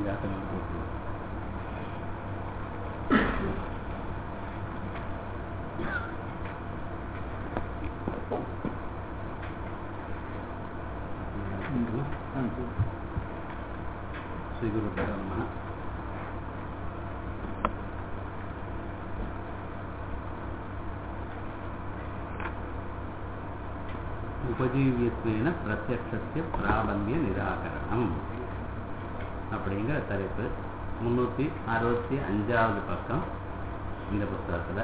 ஜாத்தகம் போட்டு श्रीगुरुभ्यो नमः உபஜீவியத்துவேன பிரத்யக்ஷத்திய பிராபல்ய நிராகரணம் அப்படிங்கிற தலைப்பு முன்னூற்றி அறுபத்தி அஞ்சாவது பக்கம் இந்த புத்தகத்தில்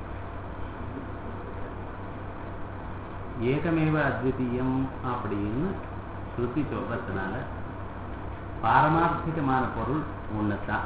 ஏகமேவ அத்விதீயம் அப்படின்னு ஸ்ருதி சொல்றதுனால பாரமார்த்திகமான பொருள் ஒன்று தான்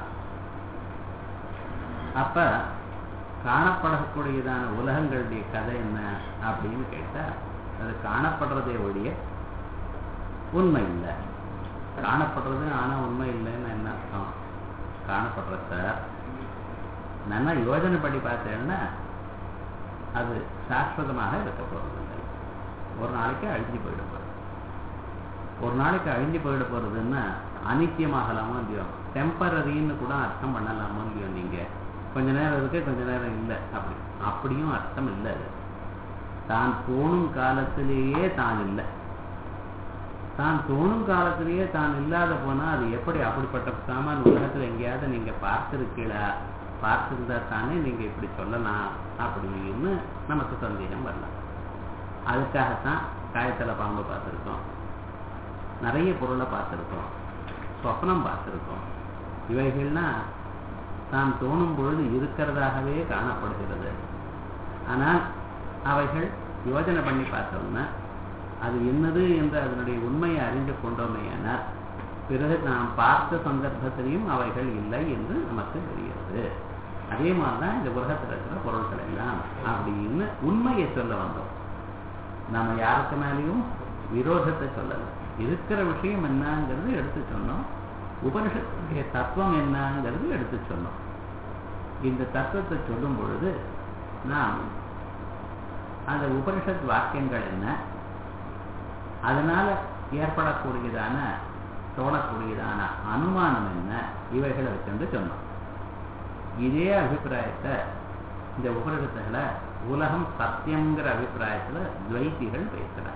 அப்ப காணப்படக்கூடியதான உலகங்களுடைய கதை என்ன அப்படின்னு கேட்டா அது காணப்படுறதே ஒழிய உண்மை இல்லை காணப்படுறது ஆனா உண்மை இல்லைன்னு என்ன அர்த்தம் காணப்படுறத நல்லா யோஜனை படி பார்த்தேன்னா அது சாஸ்வதமாக இருக்க போறதில்லை ஒரு நாளைக்கு அழிஞ்சு போயிட போறது ஒரு நாளைக்கு அழிஞ்சு போயிட போறதுன்னா அனித்தியமாகலாமோ இல்லையோ டெம்பரரின்னு கூட அர்த்தம் பண்ணலாமோ இல்லையோ நீங்க கொஞ்ச நேரம் இருக்கு கொஞ்ச நேரம் இல்லை அப்படி அப்படியும் அர்த்தம் இல்லை அது தான் தோணும் காலத்திலேயே தான் இல்லை தான் தோணும் காலத்திலேயே தான் இல்லாத போனா அது எப்படி அப்படிப்பட்ட சாமான் உலகத்துல எங்கேயாவது நீங்க பார்த்திருக்கீங்களா பார்த்திருந்தா தானே நீங்க இப்படி சொல்லலாம் அப்படின்னு நமக்கு சந்தேகம் வரலாம் அதுக்காகத்தான் காயத்தில் பாம்பு பார்த்துருக்கோம் நிறைய பொருளை பார்த்துருக்கோம் சொப்னம் பார்த்துருக்கோம் இவைகள்னா தான் தோணும் பொழுது இருக்கிறதாகவே காணப்படுகிறது ஆனால் அவைகள் யோஜனை பண்ணி பார்த்தோம்னா அது என்னது என்று அதனுடைய உண்மையை அறிந்து கொண்டோமேயானால் பிறகு நாம் பார்த்த சந்தர்ப்பத்திலையும் அவைகள் இல்லை என்று நமக்கு தெரிகிறது அதே மாதிரிதான் இந்த உலகத்தில் இருக்கிற பொருட்கள் எல்லாம் அப்படின்னு உண்மையை சொல்ல வந்தோம் நாம யாருக்கு மேலேயும் விரோதத்தை சொல்லலை இருக்கிற விஷயம் என்னங்கிறது எடுத்து சொன்னோம் உபனிஷத்துடைய தத்துவம் என்னங்கிறது எடுத்து சொன்னோம் இந்த தத்துவத்தை சொல்லும் பொழுது நாம் அந்த உபனிஷத் வாக்கியங்கள் என்ன அதனால ஏற்படக்கூடியதான தோணக்கூடியதான அனுமானம் என்ன இவைகளை வச்சுட்டு சொன்னோம் இதே அபிப்பிராயத்தை இந்த உபனிஷத்துல உலகம் சத்தியம்ங்கிற அபிப்பிராயத்துல துவைத்திகள் பேசுறாங்க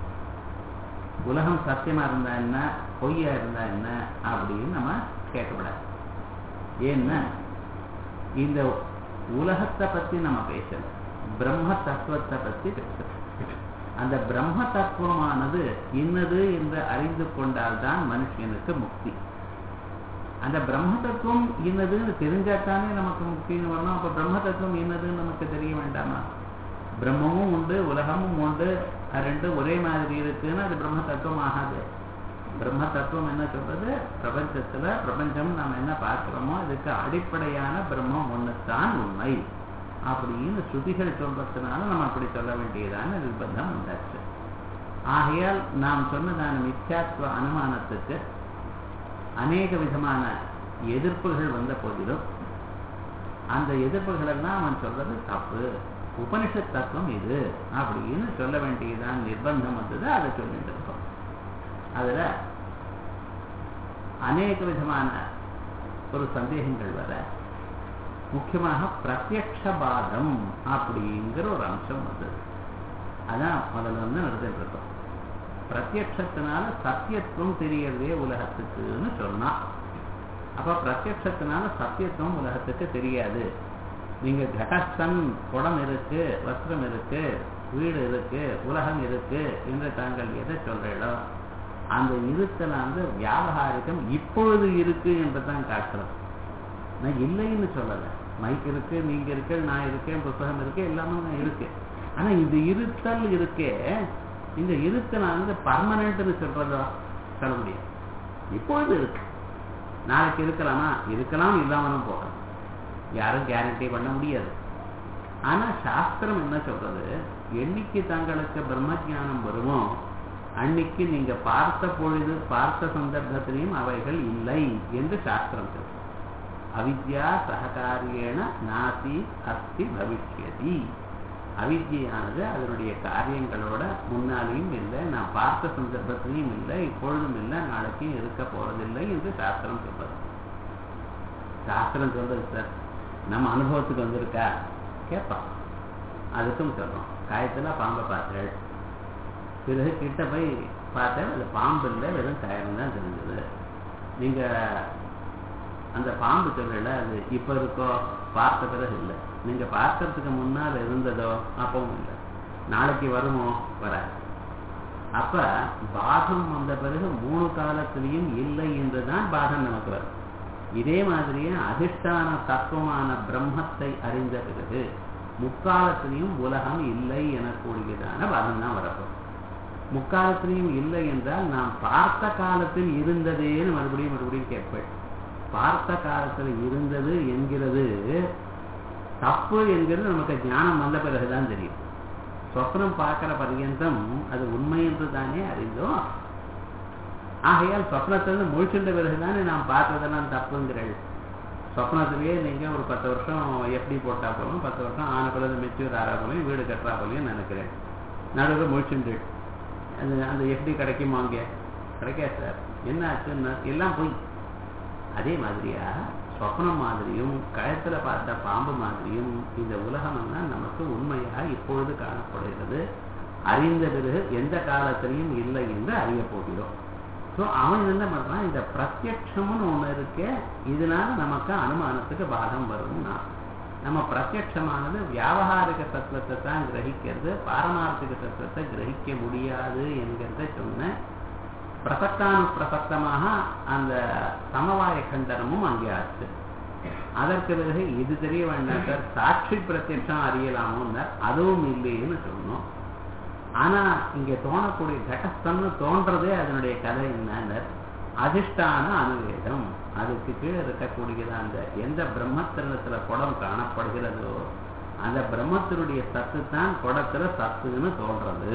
உலகம் சத்தியமா இருந்தா என்ன பொய்யா இருந்தா என்ன அப்படின்னு நம்ம கேட்கக்கூடாது ஏன்னா இந்த உலகத்தை பத்தி நம்ம பேசல பிரம்ம தத்துவத்தை பத்தி பேசுறோம் அந்த பிரம்ம தத்துவமானது இன்னது என்று அறிந்து கொண்டால்தான் மனுஷனுக்கு முக்தி அந்த பிரம்ம தத்துவம் இன்னதுன்னு தெரிஞ்சாத்தானே நமக்கு முக்தின்னு வரணும் அப்ப பிரம்ம தத்துவம் இன்னதுன்னு நமக்கு தெரிய வேண்டாமா பிரம்மமும் உண்டு உலகமும் உண்டு ரெண்டும் ஒரே மாதிரி இருக்குன்னு அது பிரம்ம தத்துவம் ஆகாது பிரம்ம தத்துவம் என்ன சொல்றது பிரபஞ்சத்துல பிரபஞ்சம் நாம் என்ன பார்க்கிறோமோ இதுக்கு அடிப்படையான பிரம்மம் ஒண்ணுதான் உண்மை அப்படின்னு ஸ்ருதிகள் சொல்றதுனால நம்ம அப்படி சொல்ல வேண்டியதான நிர்பந்தம் உண்டாச்சு ஆகையால் நாம் சொன்னதான மித்யாத்வ அனுமானத்துக்கு அநேக விதமான எதிர்ப்புகள் வந்த போதிலும் அந்த எதிர்ப்புகள் எல்லாம் அவன் சொல்றது தப்பு உபனிஷத் தத்துவம் இது அப்படின்னு சொல்ல வேண்டியதான் நிர்பந்தம் வந்தது அதை சொல்லிட்டு இருக்கோம் அதுல அநேக விதமான ஒரு சந்தேகங்கள் வர முக்கியமாக பிரத்யக்ஷபாதம் அப்படிங்கிற ஒரு அம்சம் வந்தது அதான் முதல்ல வந்து நடந்துட்டு இருக்கோம் பிரத்யக்ஷத்தினால சத்தியத்துவம் தெரியறதே உலகத்துக்குன்னு சொன்னா அப்ப பிரத்யக்ஷத்தினால சத்தியத்துவம் உலகத்துக்கு தெரியாது நீங்க கடஸ்தன் குடம் இருக்கு வஸ்திரம் இருக்கு வீடு இருக்கு உலகம் இருக்கு என்று தாங்கள் எதை சொல்றீங்களோ அந்த இருத்தல வந்து வியாபகாரிகம் இப்பொழுது இருக்கு என்று தான் காட்டுறோம் நான் இல்லைன்னு சொல்லலை மைக் இருக்கு நீங்க இருக்கு நான் இருக்கேன் புத்தகம் இருக்கு எல்லாமே இருக்கு ஆனா இந்த இருத்தல் இருக்கே இந்த இருத்தல் வந்து பர்மனன்ட்னு சொல்றதா சொல்ல முடியாது இப்பொழுது இருக்கு நாளைக்கு இருக்கலாமா இருக்கலாம் இல்லாமலும் போகலாம் யாரும் கேரண்டி பண்ண முடியாது ஆனா சாஸ்திரம் என்ன சொல்றது என்னைக்கு தங்களுக்கு பிரம்ம ஜானம் வருமோ அன்னைக்கு நீங்க பார்த்த பொழுது பார்த்த சந்தர்ப்பத்திலையும் அவைகள் இல்லை என்று சாஸ்திரம் சொல்றது அவித்யா சககாரியேன நாசி அஸ்தி பவிஷ்யதி அவித்தியானது அதனுடைய காரியங்களோட முன்னாலேயும் இல்லை நான் பார்த்த சந்தர்ப்பத்திலையும் இல்லை இப்பொழுதும் இல்லை நாளைக்கும் இருக்க போறதில்லை என்று சாஸ்திரம் சொல்றது சாஸ்திரம் சொல்றது சார் நம்ம அனுபவத்துக்கு வந்திருக்கா கேட்பான் அதுக்கும் சொல்றோம் காயத்துல பாம்பை பார்த்தேள் பிறகு கிட்ட போய் பார்த்தேன் அது பாம்பு இல்லை வெறும் கயரம் தான் தெரிஞ்சது நீங்க அந்த பாம்பு சொல்லல அது இப்ப இருக்கோ பார்த்த பிறகு இல்லை நீங்க பார்க்கறதுக்கு முன்னால் இருந்ததோ அப்பவும் இல்லை நாளைக்கு வருமோ வராது அப்ப பாகம் வந்த பிறகு மூணு காலத்திலையும் இல்லை என்றுதான் பாகம் நமக்கு வரும் இதே மாதிரியே அதிஷ்டான தத்துவமான பிரம்மத்தை அறிந்த பிறகு முக்காலத்திலையும் உலகம் இல்லை எனக்கூடியதான பாகம் தான் வரப்போம் முக்காலத்திலையும் இல்லை என்றால் நாம் பார்த்த காலத்தில் இருந்ததேன்னு மறுபடியும் மறுபடியும் கேட்பேன் பார்த்த காலத்தில் இருந்தது என்கிறது தப்பு என்கிறது நமக்கு ஞானம் வந்த பிறகுதான் தெரியும் சொப்னம் பார்க்கிற பர்யந்தம் அது உண்மை என்று தானே அறிந்தோம் ஆகையால் சொப்னத்திலிருந்து முழிச்சுட்ட பிறகுதானே நாம் பார்த்ததெல்லாம் தப்புங்கிறள் சொப்னத்திலேயே நீங்க ஒரு பத்து வருஷம் எப்படி போட்டா போலும் பத்து வருஷம் ஆன பிறகு மெச்சூர் ஆறா போலையும் வீடு கட்டுறா போலையும் நினைக்கிறேன் நடுவில் முழிச்சுண்டு அது அந்த எப்படி கிடைக்குமா அங்கே கிடைக்காது சார் என்ன ஆச்சுன்னா எல்லாம் போய் அதே மாதிரியா சொப்னம் மாதிரியும் கழுத்துல பார்த்த பாம்பு மாதிரியும் இந்த உலகம் எல்லாம் நமக்கு உண்மையாக இப்பொழுது காணப்படுகிறது அறிந்த பிறகு எந்த காலத்திலையும் இல்லை என்று அறிய போகிறோம் ஸோ அவன் என்ன பண்றான் இந்த பிரத்யட்சம்னு ஒண்ணு இருக்க இதனால நமக்கு அனுமானத்துக்கு பாகம் வரும்னா நம்ம பிரத்யட்சமானது வியாபகாரிக தத்துவத்தை தான் கிரகிக்கிறது பாரமார்த்திக தத்துவத்தை கிரகிக்க முடியாது என்கிறத சொன்ன பிரசக்தானு பிரசக்தமாக அந்த சமவாய கண்டனமும் அங்கே ஆச்சு அதற்கு பிறகு இது தெரிய வேண்டாம் சார் சாட்சி பிரத்யட்சம் அறியலாமோன்னு அதுவும் இல்லைன்னு சொன்னோம் ஆனா இங்க தோணக்கூடிய கடஸ்தம்னு தோன்றதே அதனுடைய கதை என்னன்னு அதிஷ்டான அனுவேதம் அதுக்கு கீழே இருக்கக்கூடியது அந்த எந்த பிரம்மத்திரத்துல குடம் காணப்படுகிறதோ அந்த பிரம்மத்தினுடைய சத்து தான் குடத்துல சத்துன்னு தோன்றது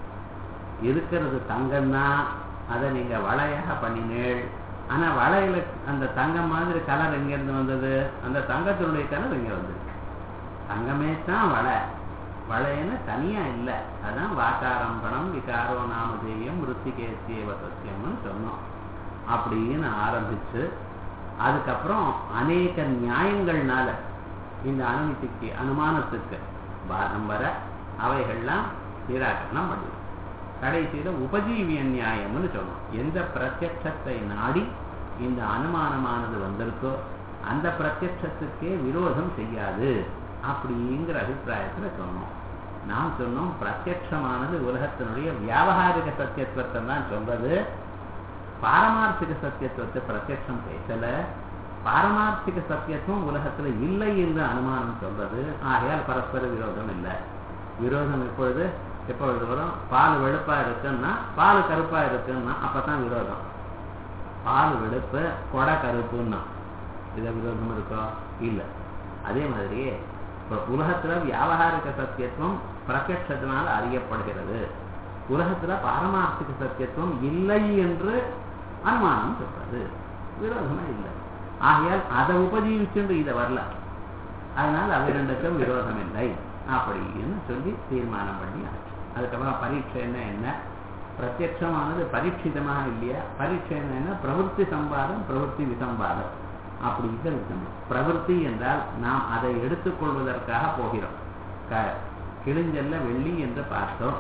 இருக்கிறது தங்கம்னா அதை நீங்க வளையாக பண்ணினேள் ஆனா வளையல அந்த தங்கம் மாதிரி கலர் எங்க இருந்து வந்தது அந்த தங்கத்தினுடைய கலர் இங்க வந்திருக்கு தங்கமே தான் வளை வளையன்னு தனியா இல்லை அதான் வாக்காரம்பணம் விகாரோ நாமதேயம் ருத்திகேசியவ சத்தியம்னு சொன்னோம் அப்படின்னு ஆரம்பிச்சு அதுக்கப்புறம் அநேக நியாயங்கள்னால இந்த அனுமதிக்கு அனுமானத்துக்கு பாதம் வர அவைகள்லாம் நிராகரணம் பண்ணும் கடைசியில உபஜீவிய நியாயம்னு சொன்னோம் எந்த பிரத்யட்சத்தை நாடி இந்த அனுமானமானது வந்திருக்கோ அந்த பிரத்யட்சத்துக்கே விரோதம் செய்யாது அப்படிங்கிற அபிப்பிராயத்துல சொன்னோம் நாம் சொன்னோம் பிரத்யட்சமானது உலகத்தினுடைய வியாபகாரிக சத்தியத்துவத்தை தான் சொல்றது பாரமார்த்திக சத்தியத்துவத்தை பிரத்யட்சம் பேசல பாரமார்த்திக சத்தியத்துவம் உலகத்துல இல்லை என்று அனுமானம் சொல்றது ஆகையால் பரஸ்பர விரோதம் இல்லை விரோதம் எப்பொழுது எப்பொழுது வரும் பால் வெளுப்பா இருக்குன்னா பால் கருப்பா இருக்குன்னா அப்பதான் விரோதம் பால் வெளுப்பு கொடை கருப்புன்னா இதை விரோதம் இருக்கோ இல்லை அதே மாதிரியே இப்போ உலகத்துல வியாபகாரிக சத்தியத்துவம் பிரத்யட்சத்தினால் அறியப்படுகிறது உலகத்துல பாரமார்த்திக சத்தியத்துவம் இல்லை என்று அனுமானம் சொல்றது விரோதமா இல்லை ஆகையால் அதை உபஜீவிச்சுண்டு இதை வரல அதனால் அவை ரெண்டுக்கும் விரோதம் இல்லை அப்படின்னு சொல்லி தீர்மானம் பண்ணி ஆச்சு அதுக்கப்புறம் பரீட்சை என்ன என்ன பிரத்யட்சமானது பரீட்சிதமாக இல்லையா பரீட்சை என்ன பிரவருத்தி சம்பாதம் பிரவருத்தி விசம்பாதம் அப்படி இருக்கணும் பிரவருத்தி என்றால் நாம் அதை எடுத்துக்கொள்வதற்காக போகிறோம் க கிழிஞ்சல்ல வெள்ளி என்று பார்த்தோம்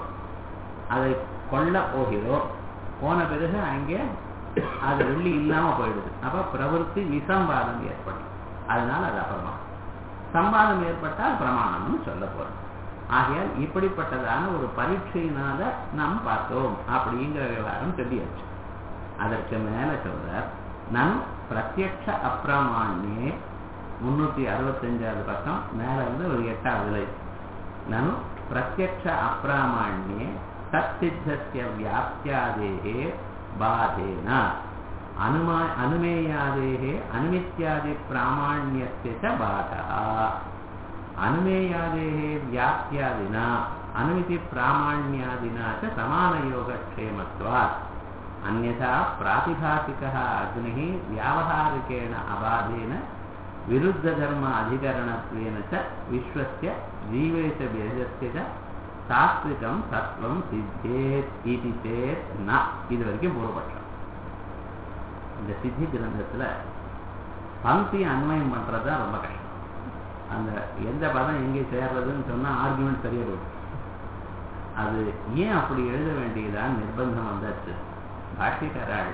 அதை கொள்ள போகிறோம் போன பிறகு அங்கே அது வெள்ளி இல்லாம போயிடுது அப்ப பிரவருத்தி விசம்பாதம் ஏற்படும் அதனால அது அப்புறமா சம்பாதம் ஏற்பட்டால் பிரமாணம்னு சொல்ல போறோம் ஆகையால் இப்படிப்பட்டதான ஒரு பரீட்சையினால நாம் பார்த்தோம் அப்படிங்கிற விவகாரம் சொல்லியாச்சு அதற்கு மேல சொல்றார் நன் பிரத்யக்ஷ அப்பிரமாண்யே முன்னூத்தி அறுபத்தஞ்சாவது பக்கம் மேல இருந்து ஒரு எட்டாவது நனு பிரத்யக்ஷ அப்பிராமாண்யே தத்தித்தஸ்ய வியாப்தியாதேகே பாதேன அனுமா அனுமேயாதேகே அனுமித்யாதி பிராமாண்யஸ்ய ச பாதः அனுமேயாதேகே வியாப்தியாதினா அனுமிதி பிராமாண்யாதினா ச சமானயோகக்ஷேமத்வாத் अन्यथा प्रातिभासिकः अग्निः व्यावहारिकेण अबाधेन विरुद्धधर्म अधिकरणत्वेन च विश्वस्य ஜீவேஷ பேதஸ்திக சாத்விகம் சத்வம் சித்தேத் இது சேத் ந இது வரைக்கும் பூர்வபட்சம் இந்த சித்தி கிரந்தத்துல பங்கி அன்வயம் பண்றது தான் ரொம்ப கஷ்டம் அந்த எந்த பதம் எங்கே சேர்றதுன்னு சொன்னா ஆர்குமெண்ட் சரியா போயிடும் அது ஏன் அப்படி எழுத வேண்டியதான் நிர்பந்தம் வந்தாச்சு பாஷ்யக்காராள்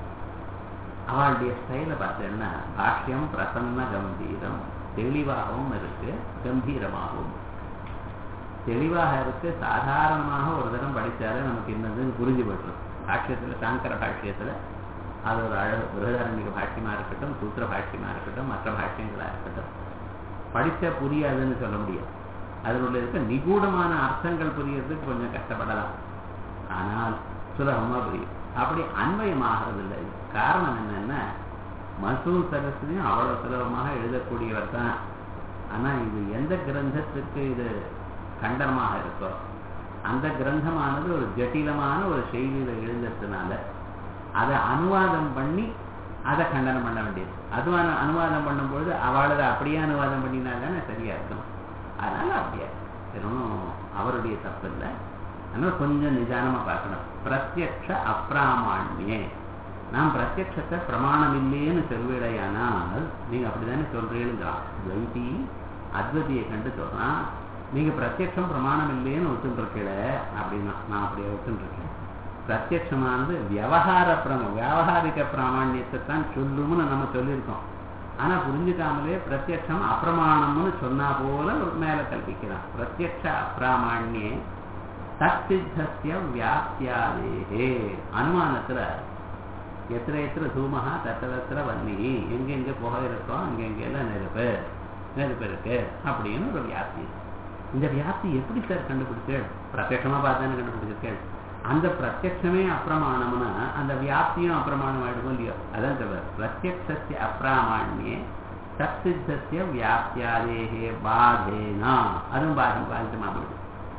அவளுடைய ஸ்டைல பார்த்தேன்னா பாஷ்யம் பிரசன்ன கம்பீரம் தெளிவாகவும் இருக்கு கம்பீரமாகவும் தெளிவாக இருக்கு சாதாரணமாக ஒரு தரம் படித்தாலே நமக்கு என்னதுன்னு புரிஞ்சு போட்டுரும் பாஷ்யத்துல சாங்கர பாஷ்யத்துல அது ஒரு அழகு பிருகதாரண்யக பாஷ்யமா இருக்கட்டும் சூத்திர பாஷ்யமா இருக்கட்டும் மற்ற பாஷ்யங்களா இருக்கட்டும் படிச்சா புரியாதுன்னு சொல்ல முடியாது அதில் உள்ள இருக்க நிகூடமான அர்த்தங்கள் புரியறதுக்கு கொஞ்சம் கஷ்டப்படலாம் ஆனால் சுலபமா புரியும் அப்படி அன்வயமாகிறது இல்லை காரணம் என்னன்னா மசூல் சரஸ்லையும் அவ்வளவு சுலபமாக எழுதக்கூடியவர் தான் ஆனா இது எந்த கிரந்தத்துக்கு இது கண்டனமாக இருக்கோ அந்த கிரந்தமானது ஒரு ஜட்டிலமான ஒரு செய்தியில எழுந்ததுனால அதை அனுவாதம் பண்ணி அதை கண்டனம் பண்ண வேண்டியது அதுவான அனுவாதம் பண்ணும்பொழுது அவளதை அப்படியே அனுவாதம் பண்ணினா தானே சரியா இருக்கும் அதனால அப்படியே வெறும் அவருடைய தப்பு இல்லை அதனால கொஞ்சம் நிதானமா பார்க்கணும் பிரத்யக்ஷ அப்பிராமாண்யே நாம் பிரத்யக்ஷத்தை பிரமாணம் இல்லையேன்னு சொல்வேடையானால் நீங்க அப்படிதானே சொல்றீங்கிறான் துவைதி அத்வதியை கண்டு சொல்றான் நீங்க பிரத்யக்ஷம் பிரமாணம் இல்லையேன்னு ஒத்துருக்கீல அப்படின்னா நான் அப்படியே ஒத்துருக்கேன் பிரத்யட்சமானது விவகார பிரம வியாபகாரிக பிராமணியத்தை தான் சொல்லும்னு நம்ம சொல்லியிருக்கோம் ஆனா புரிஞ்சுக்காமலே பிரத்யட்சம் அப்பிரமாணம்னு சொன்னா போல ஒரு மேல கல்பிக்கிறான் பிரத்யட்ச அப்பிராமாண்யே தற்சித்தசிய வியாப்தியாதேகே அனுமானத்துல எத்திர எத்திர தூமகா தத்திர வன்னி எங்கெங்க புகை இருக்கோ அங்கெங்க எல்லாம் நெருப்பு நெருப்பு இருக்கு அப்படின்னு ஒரு வியாப்தி இந்த வியாப்தி எப்படி சார் கண்டுபிடிச்சேள் பிரத்யட்சமா பார்த்தானே கண்டுபிடிச்சிருக்கேள் அந்த பிரத்யட்சமே அப்பிரமாணம்னா அந்த வியாப்தியும் அப்பிரமாணம் ஆயிடுமோ இல்லையோ அதான் சொல்ற பிரத்யக்ஷஸ்ய அப்பிராமாண்யே தற்சித்தசிய வியாப்தியாதேகே பாதேனா அதுவும் பாதி பாதித்தமா போயிடுது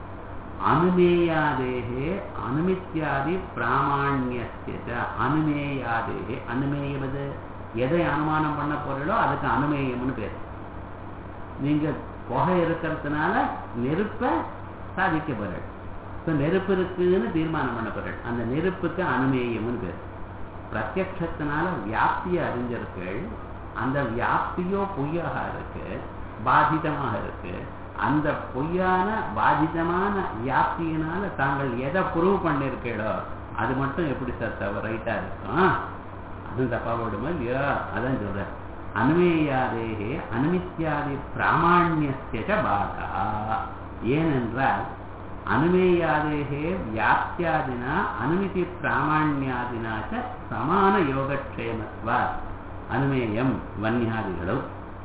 அனுமேயாதேகே அனுமித்யாதி பிராமாண்யஸ்ய அனுமேயாதேகே அனுமேயவது எதை அனுமானம் பண்ண போறீங்களோ அதுக்கு அனுமேயம்னு பேர் நீங்க புகை இருக்கிறதுனால நெருப்பை சாதிக்க போறீங்க இப்போ நெருப்பு இருக்குன்னு தீர்மானம் பண்ண போறீங்க அந்த நெருப்புக்கு அனுமேயம்னு பேர் பிரத்யட்சத்தினால வியாப்தியை அறிஞர்கள் அந்த வியாப்தியோ பொய்யாக இருக்கு பாதிதமாக இருக்கு அந்த பொய்யான பாதிதமான வியாப்தியினால தாங்கள் எதை ப்ரூவ் பண்ணிருக்கீடோ அது மட்டும் எப்படி சார் தவ ரைட்டா இருக்கும் அதுவும் தப்பா போடுமா இல்லையா அதான் சொல்றேன் அனுமேயாதேகே அனுமித்யாதி பிராமாண்யஸ்ய பாகா ஏனென்றால் அனுமேயாதேகே வியாப்தியாதினா அனுமதி பிராமாண்யாதினா சமான யோகக்ஷேமத்வா அனுமேயம் வன்யாதிகளும்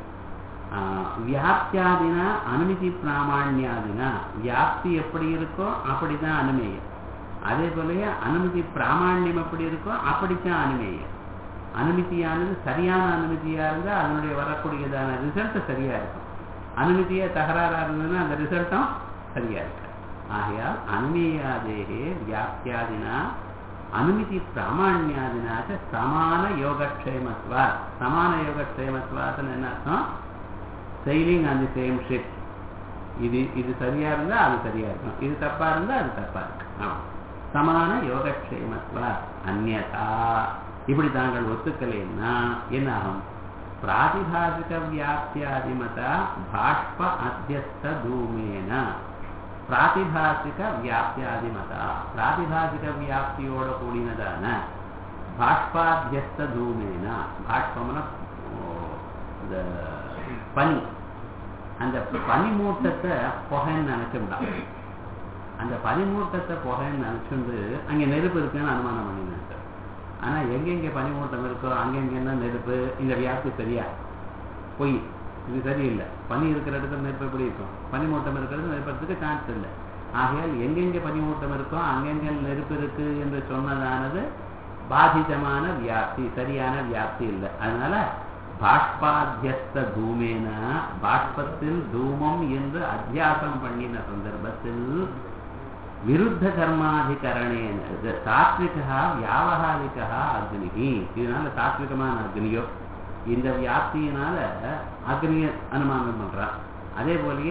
வியாப்தியாதினா அனுமதி பிராமாண்யாதினா வியாப்தி எப்படி இருக்கோ அப்படிதான் அனுமேயம் அதே போலயே அனுமதி பிராமாண்யம் எப்படி இருக்கோ அப்படித்தான் அனுமேயம் அனுமதியானது சரியான அனுமதியா இருந்தா அதனுடைய வரக்கூடியதான ரிசல்ட் சரியா இருக்கும் அனுமதியா தகராறா இருந்ததுன்னா அந்த ரிசல்ட்டும் சரியா இருக்கு ஆகையால் அனுமேயாதேகே வியாப்தியாதினா அனுமதி பிராமாண்யாதினாச்ச சமான யோகக்ஷேமத்வா சமான யோகக்ஷேமத்வாத்துன்னு என்ன அர்த்தம் sailing on the same ship இது இது சரியா இருந்தா அது சரியா இருக்கும் இது தப்பா இருந்தா அது தப்பா இருக்கு ஆமா சமான யோகக்ஷேமத்வா அந்நதா இப்படி தாங்கள் ஒத்துக்கலைன்னா என்ன ஆகும் பிராதிபாசிக வியாப்தியாதிமதா பாஷ்ப அத்தியஸ்த தூமேன பிராதிபாசிக வியாப்தியாதிமதா பிராதிபாசிக வியாப்தியோட கூடினதான பாஷ்பாத்தியஸ்த தூமேன பாஷ்பம்னா இந்த பனி அந்த பனிமூட்டத்தை புகைன்னு நினைச்சுடா அந்த பனிமூட்டத்தை புகைன்னு நினைச்சுண்டு அங்க நெருப்பு இருக்குன்னு அனுமானம் பண்ணினேன் ஆனா எங்கெங்க பனிமூட்டம் இருக்கோ அங்கெங்கெல்லாம் நெருப்பு இந்த வியாப்தி சரியா பொய் இது சரியில்லை பனி இருக்கிற இடத்துல நெருப்பு எப்படி இருக்கும் பனிமூட்டம் இருக்கிறது நெருப்பறதுக்கு சான்ஸ் இல்லை ஆகையால் எங்கெங்க பனிமூட்டம் இருக்கோ அங்கெங்க நெருப்பு இருக்கு என்று சொன்னதானது பாதிதமான வியாப்தி சரியான வியாப்தி இல்லை அதனால பாஷ்பாத்தியஸ்த தூமேன பாஷ்பத்தில் தூமம் என்று அத்தியாசம் பண்ணின சந்தர்ப்பத்தில் விருத்த கர்மாதிகரணேன இது சாத்விகா வியாவகாரிகா அக்னிகி இதனால சாத்விகமான அக்னியோ இந்த வியாப்தியினால அக்னிய அனுமானம் பண்றான் அதே போலயே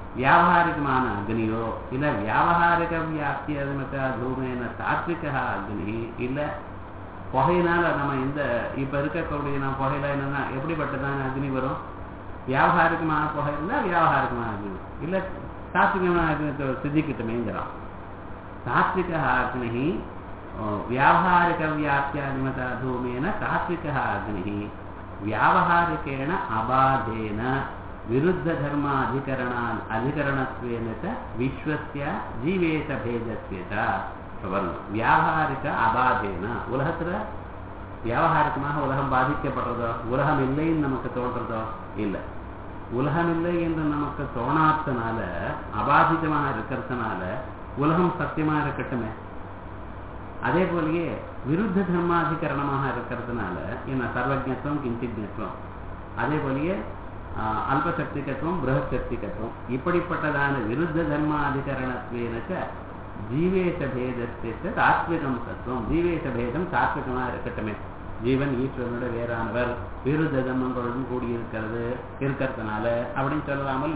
வியாபாரிகமான அக்னியோ இல்ல வியாபாரிக வியாப்தி அதுமத்த தூமேன சாத்விகா அக்னி இல்ல புகையினால நம்ம இந்த இப்ப இருக்கக்கூடிய நம்ம புகையில என்னன்னா எப்படிப்பட்டதான அக்னி வரும் வியாபாரிகமான புகை இல்ல வியாபாரிகமான அக்னி இல்ல சாத்விகமான அக்னி சித்திக்கிட்டுமேங்கிறான் சாத்விக அக்னி வியாபாரிக வியாப்தியாதிமத தூமேன சாத்விக அக்னி வியாபாரிகேண அபாதேன விருத்த தர்மாதிகரணான் அதிகரணத்வேன ச விஸ்வஸ்ய ஜீவேச பேதஸ்ய ச வரணும் வியாபாரிக அபாதேன உலகத்துல வியாபாரிகமாக உலகம் பாதிக்கப்படுறதோ உலகம் இல்லைன்னு நமக்கு தோன்றதோ இல்லை உலகம் இல்லை என்று நமக்கு தோணாதனால அபாதிதமாக இருக்கிறதுனால உலகம் சத்தியமா இருக்கட்டுமே அதே போலயே விருத்த தர்மாதிகரணமாக இருக்கிறதுனால என்ன சர்வஜத்துவம் கிஞ்சித்வம் அதே போலயே அல்பசக்திகத்துவம் பிரகசக்திகத்துவம் இப்படிப்பட்டதான விருத்த தர்மாதிகரணத்வேனச்ச ஜீவேஷ பேதஸ்து தாத்விகம் சத்துவம் ஜீவேஷ பேதம் தாத்விகமா இருக்கட்டுமே ஜீவன் ஈஸ்வரனோட வேறானவர் விருத்த தர்மங்களுடன் கூடியிருக்கிறது இருக்கிறதுனால அப்படின்னு சொல்லலாமல்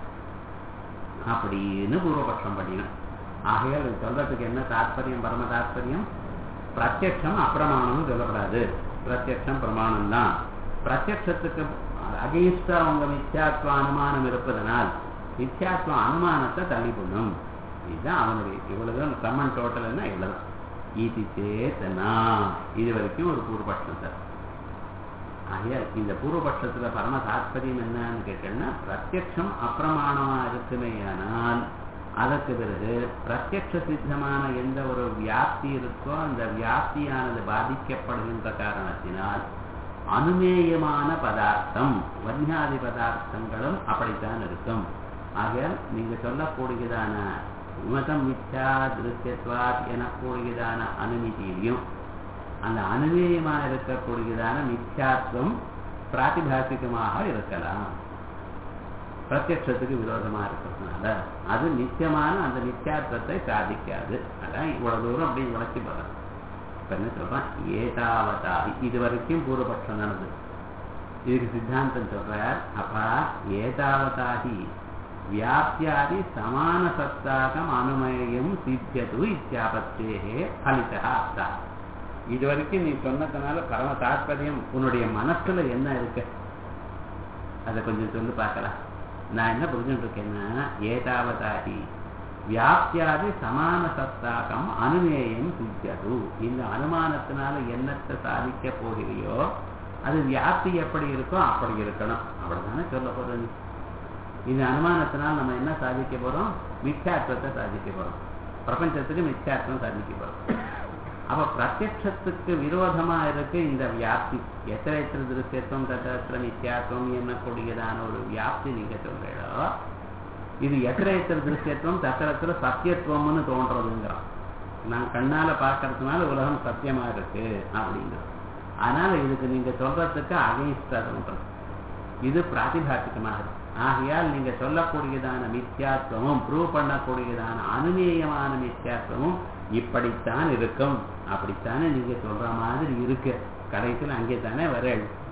அப்படின்னு பூர்வபட்சம் பண்ணினோம் ஆகையால் இது சொல்றதுக்கு என்ன தாற்பயம் பரம தாற்பயம் பிரத்யக்ஷம் அப்பிரமாணம்னு சொல்லப்படாது பிரத்யக்ஷம் பிரமாணம் தான் பிரத்யக்ஷத்துக்கு அகேன்ஸ்டா அவங்க மித்யாத்வ அனுமானம் இருப்பதனால் மித்யாத்வ அனுமானத்தை தள்ளி பண்ணும் இதுதான் அவனுடைய இவ்வளவு சம்மன் டோட்டல்னா இவ்வளவுதான் ஈதி சேத்தனா இது வரைக்கும் ஒரு பூர்வபட்சம் சார் ஆகையால் இந்த பூர்வபட்சத்துல பரம தாற்பயம் என்னன்னு கேட்டேன்னா பிரத்யக்ஷம் அப்பிரமாணமா இருக்குமேயானால் அதற்கு பிறகு பிரத்யக்ஷ சித்தமான எந்த ஒரு வியாப்தி இருக்கோ அந்த வியாப்தியானது பாதிக்கப்படுகின்ற காரணத்தினால் அனுமேயமான பதார்த்தம் வன்யாதி பதார்த்தங்களும் அப்படித்தான் இருக்கும் ஆகையால் நீங்க சொல்லக்கூடியதான விமதம் மிச்சா திருஷ்யத்வாத் எனக்கூடியதான அனுமதியிலையும் அந்த அனுமேயமாக இருக்கக்கூடியதான மித்யாத்வம் பிராத்திபாசிகமாக இருக்கலாம் பிரத்யட்சத்துக்கு விரோதமா இருக்கிறதுனால அது நித்தியமான அந்த நித்தியாத்வத்தை சாதிக்காது அதான் இவ்வளவு தூரம் அப்படி விளக்கி போறேன் இப்ப என்ன சொல்றேன் ஏதாவதா இது வரைக்கும் பூர்வபட்சம் நடந்தது இதுக்கு சித்தாந்தம் சொல்றார் அப்பா ஏதாவதாகி வியாப்தியாதி சமான சத்தாகம் அனுமயம் சித்தியது இத்தியாபத்தேகே பலிதா அர்த்தா இது வரைக்கும் நீ சொன்னதுனால பரம தாற்பயம் உன்னுடைய மனசுல என்ன இருக்கு அதை கொஞ்சம் சொல்லி பார்க்கலாம் நான் என்ன புரிஞ்சுட்டு இருக்கேன்னா ஏதாவதாகி வியாப்தியாதி சமான சத்தாகம் அனுமேயம் சித்தியது இந்த அனுமானத்தினால என்னத்தை சாதிக்க போகிறையோ அது வியாப்தி எப்படி இருக்கோ அப்படி இருக்கணும் அவ்வளவுதானே சொல்ல போறது இந்த அனுமானத்தினால் நம்ம என்ன சாதிக்க போறோம் மித்யாத்வத்தை சாதிக்க போறோம் பிரபஞ்சத்துக்கு மித்யாத்வம் சாதிக்க போறோம் அப்ப பிரத்யட்சத்துக்கு விரோதமா இருக்கு இந்த வியாப்தி எத்தனை எத்தனை திருஷ்யத்துவம் தத்திர மித்யாத்வம் என்னக்கூடியதான ஒரு வியாப்தி நீங்க சொல்றீங்களோ இது எத்தனை எத்தனை திருஷ்யத்துவம் தத்திரத்துல சத்தியத்துவம்னு தோன்றதுங்கிறான் நான் கண்ணால பார்க்கறதுனால உலகம் சத்தியமா இருக்கு அப்படிங்கிறது அதனால இதுக்கு நீங்க சொல்றதுக்கு அகைன்ஸ்டா தோன்றது இது பிராதிபாத்திகமாக இருக்கு ஆகையால் நீங்க சொல்லக்கூடியதான மித்யாத்வமும் ப்ரூவ் பண்ணக்கூடியதான அனுமேயமான மித்யாத்வமும் இப்படித்தான் இருக்கும் அப்படித்தானே நீங்க சொல்ற மாதிரி இருக்கு கடைசியில் அங்கே தானே வர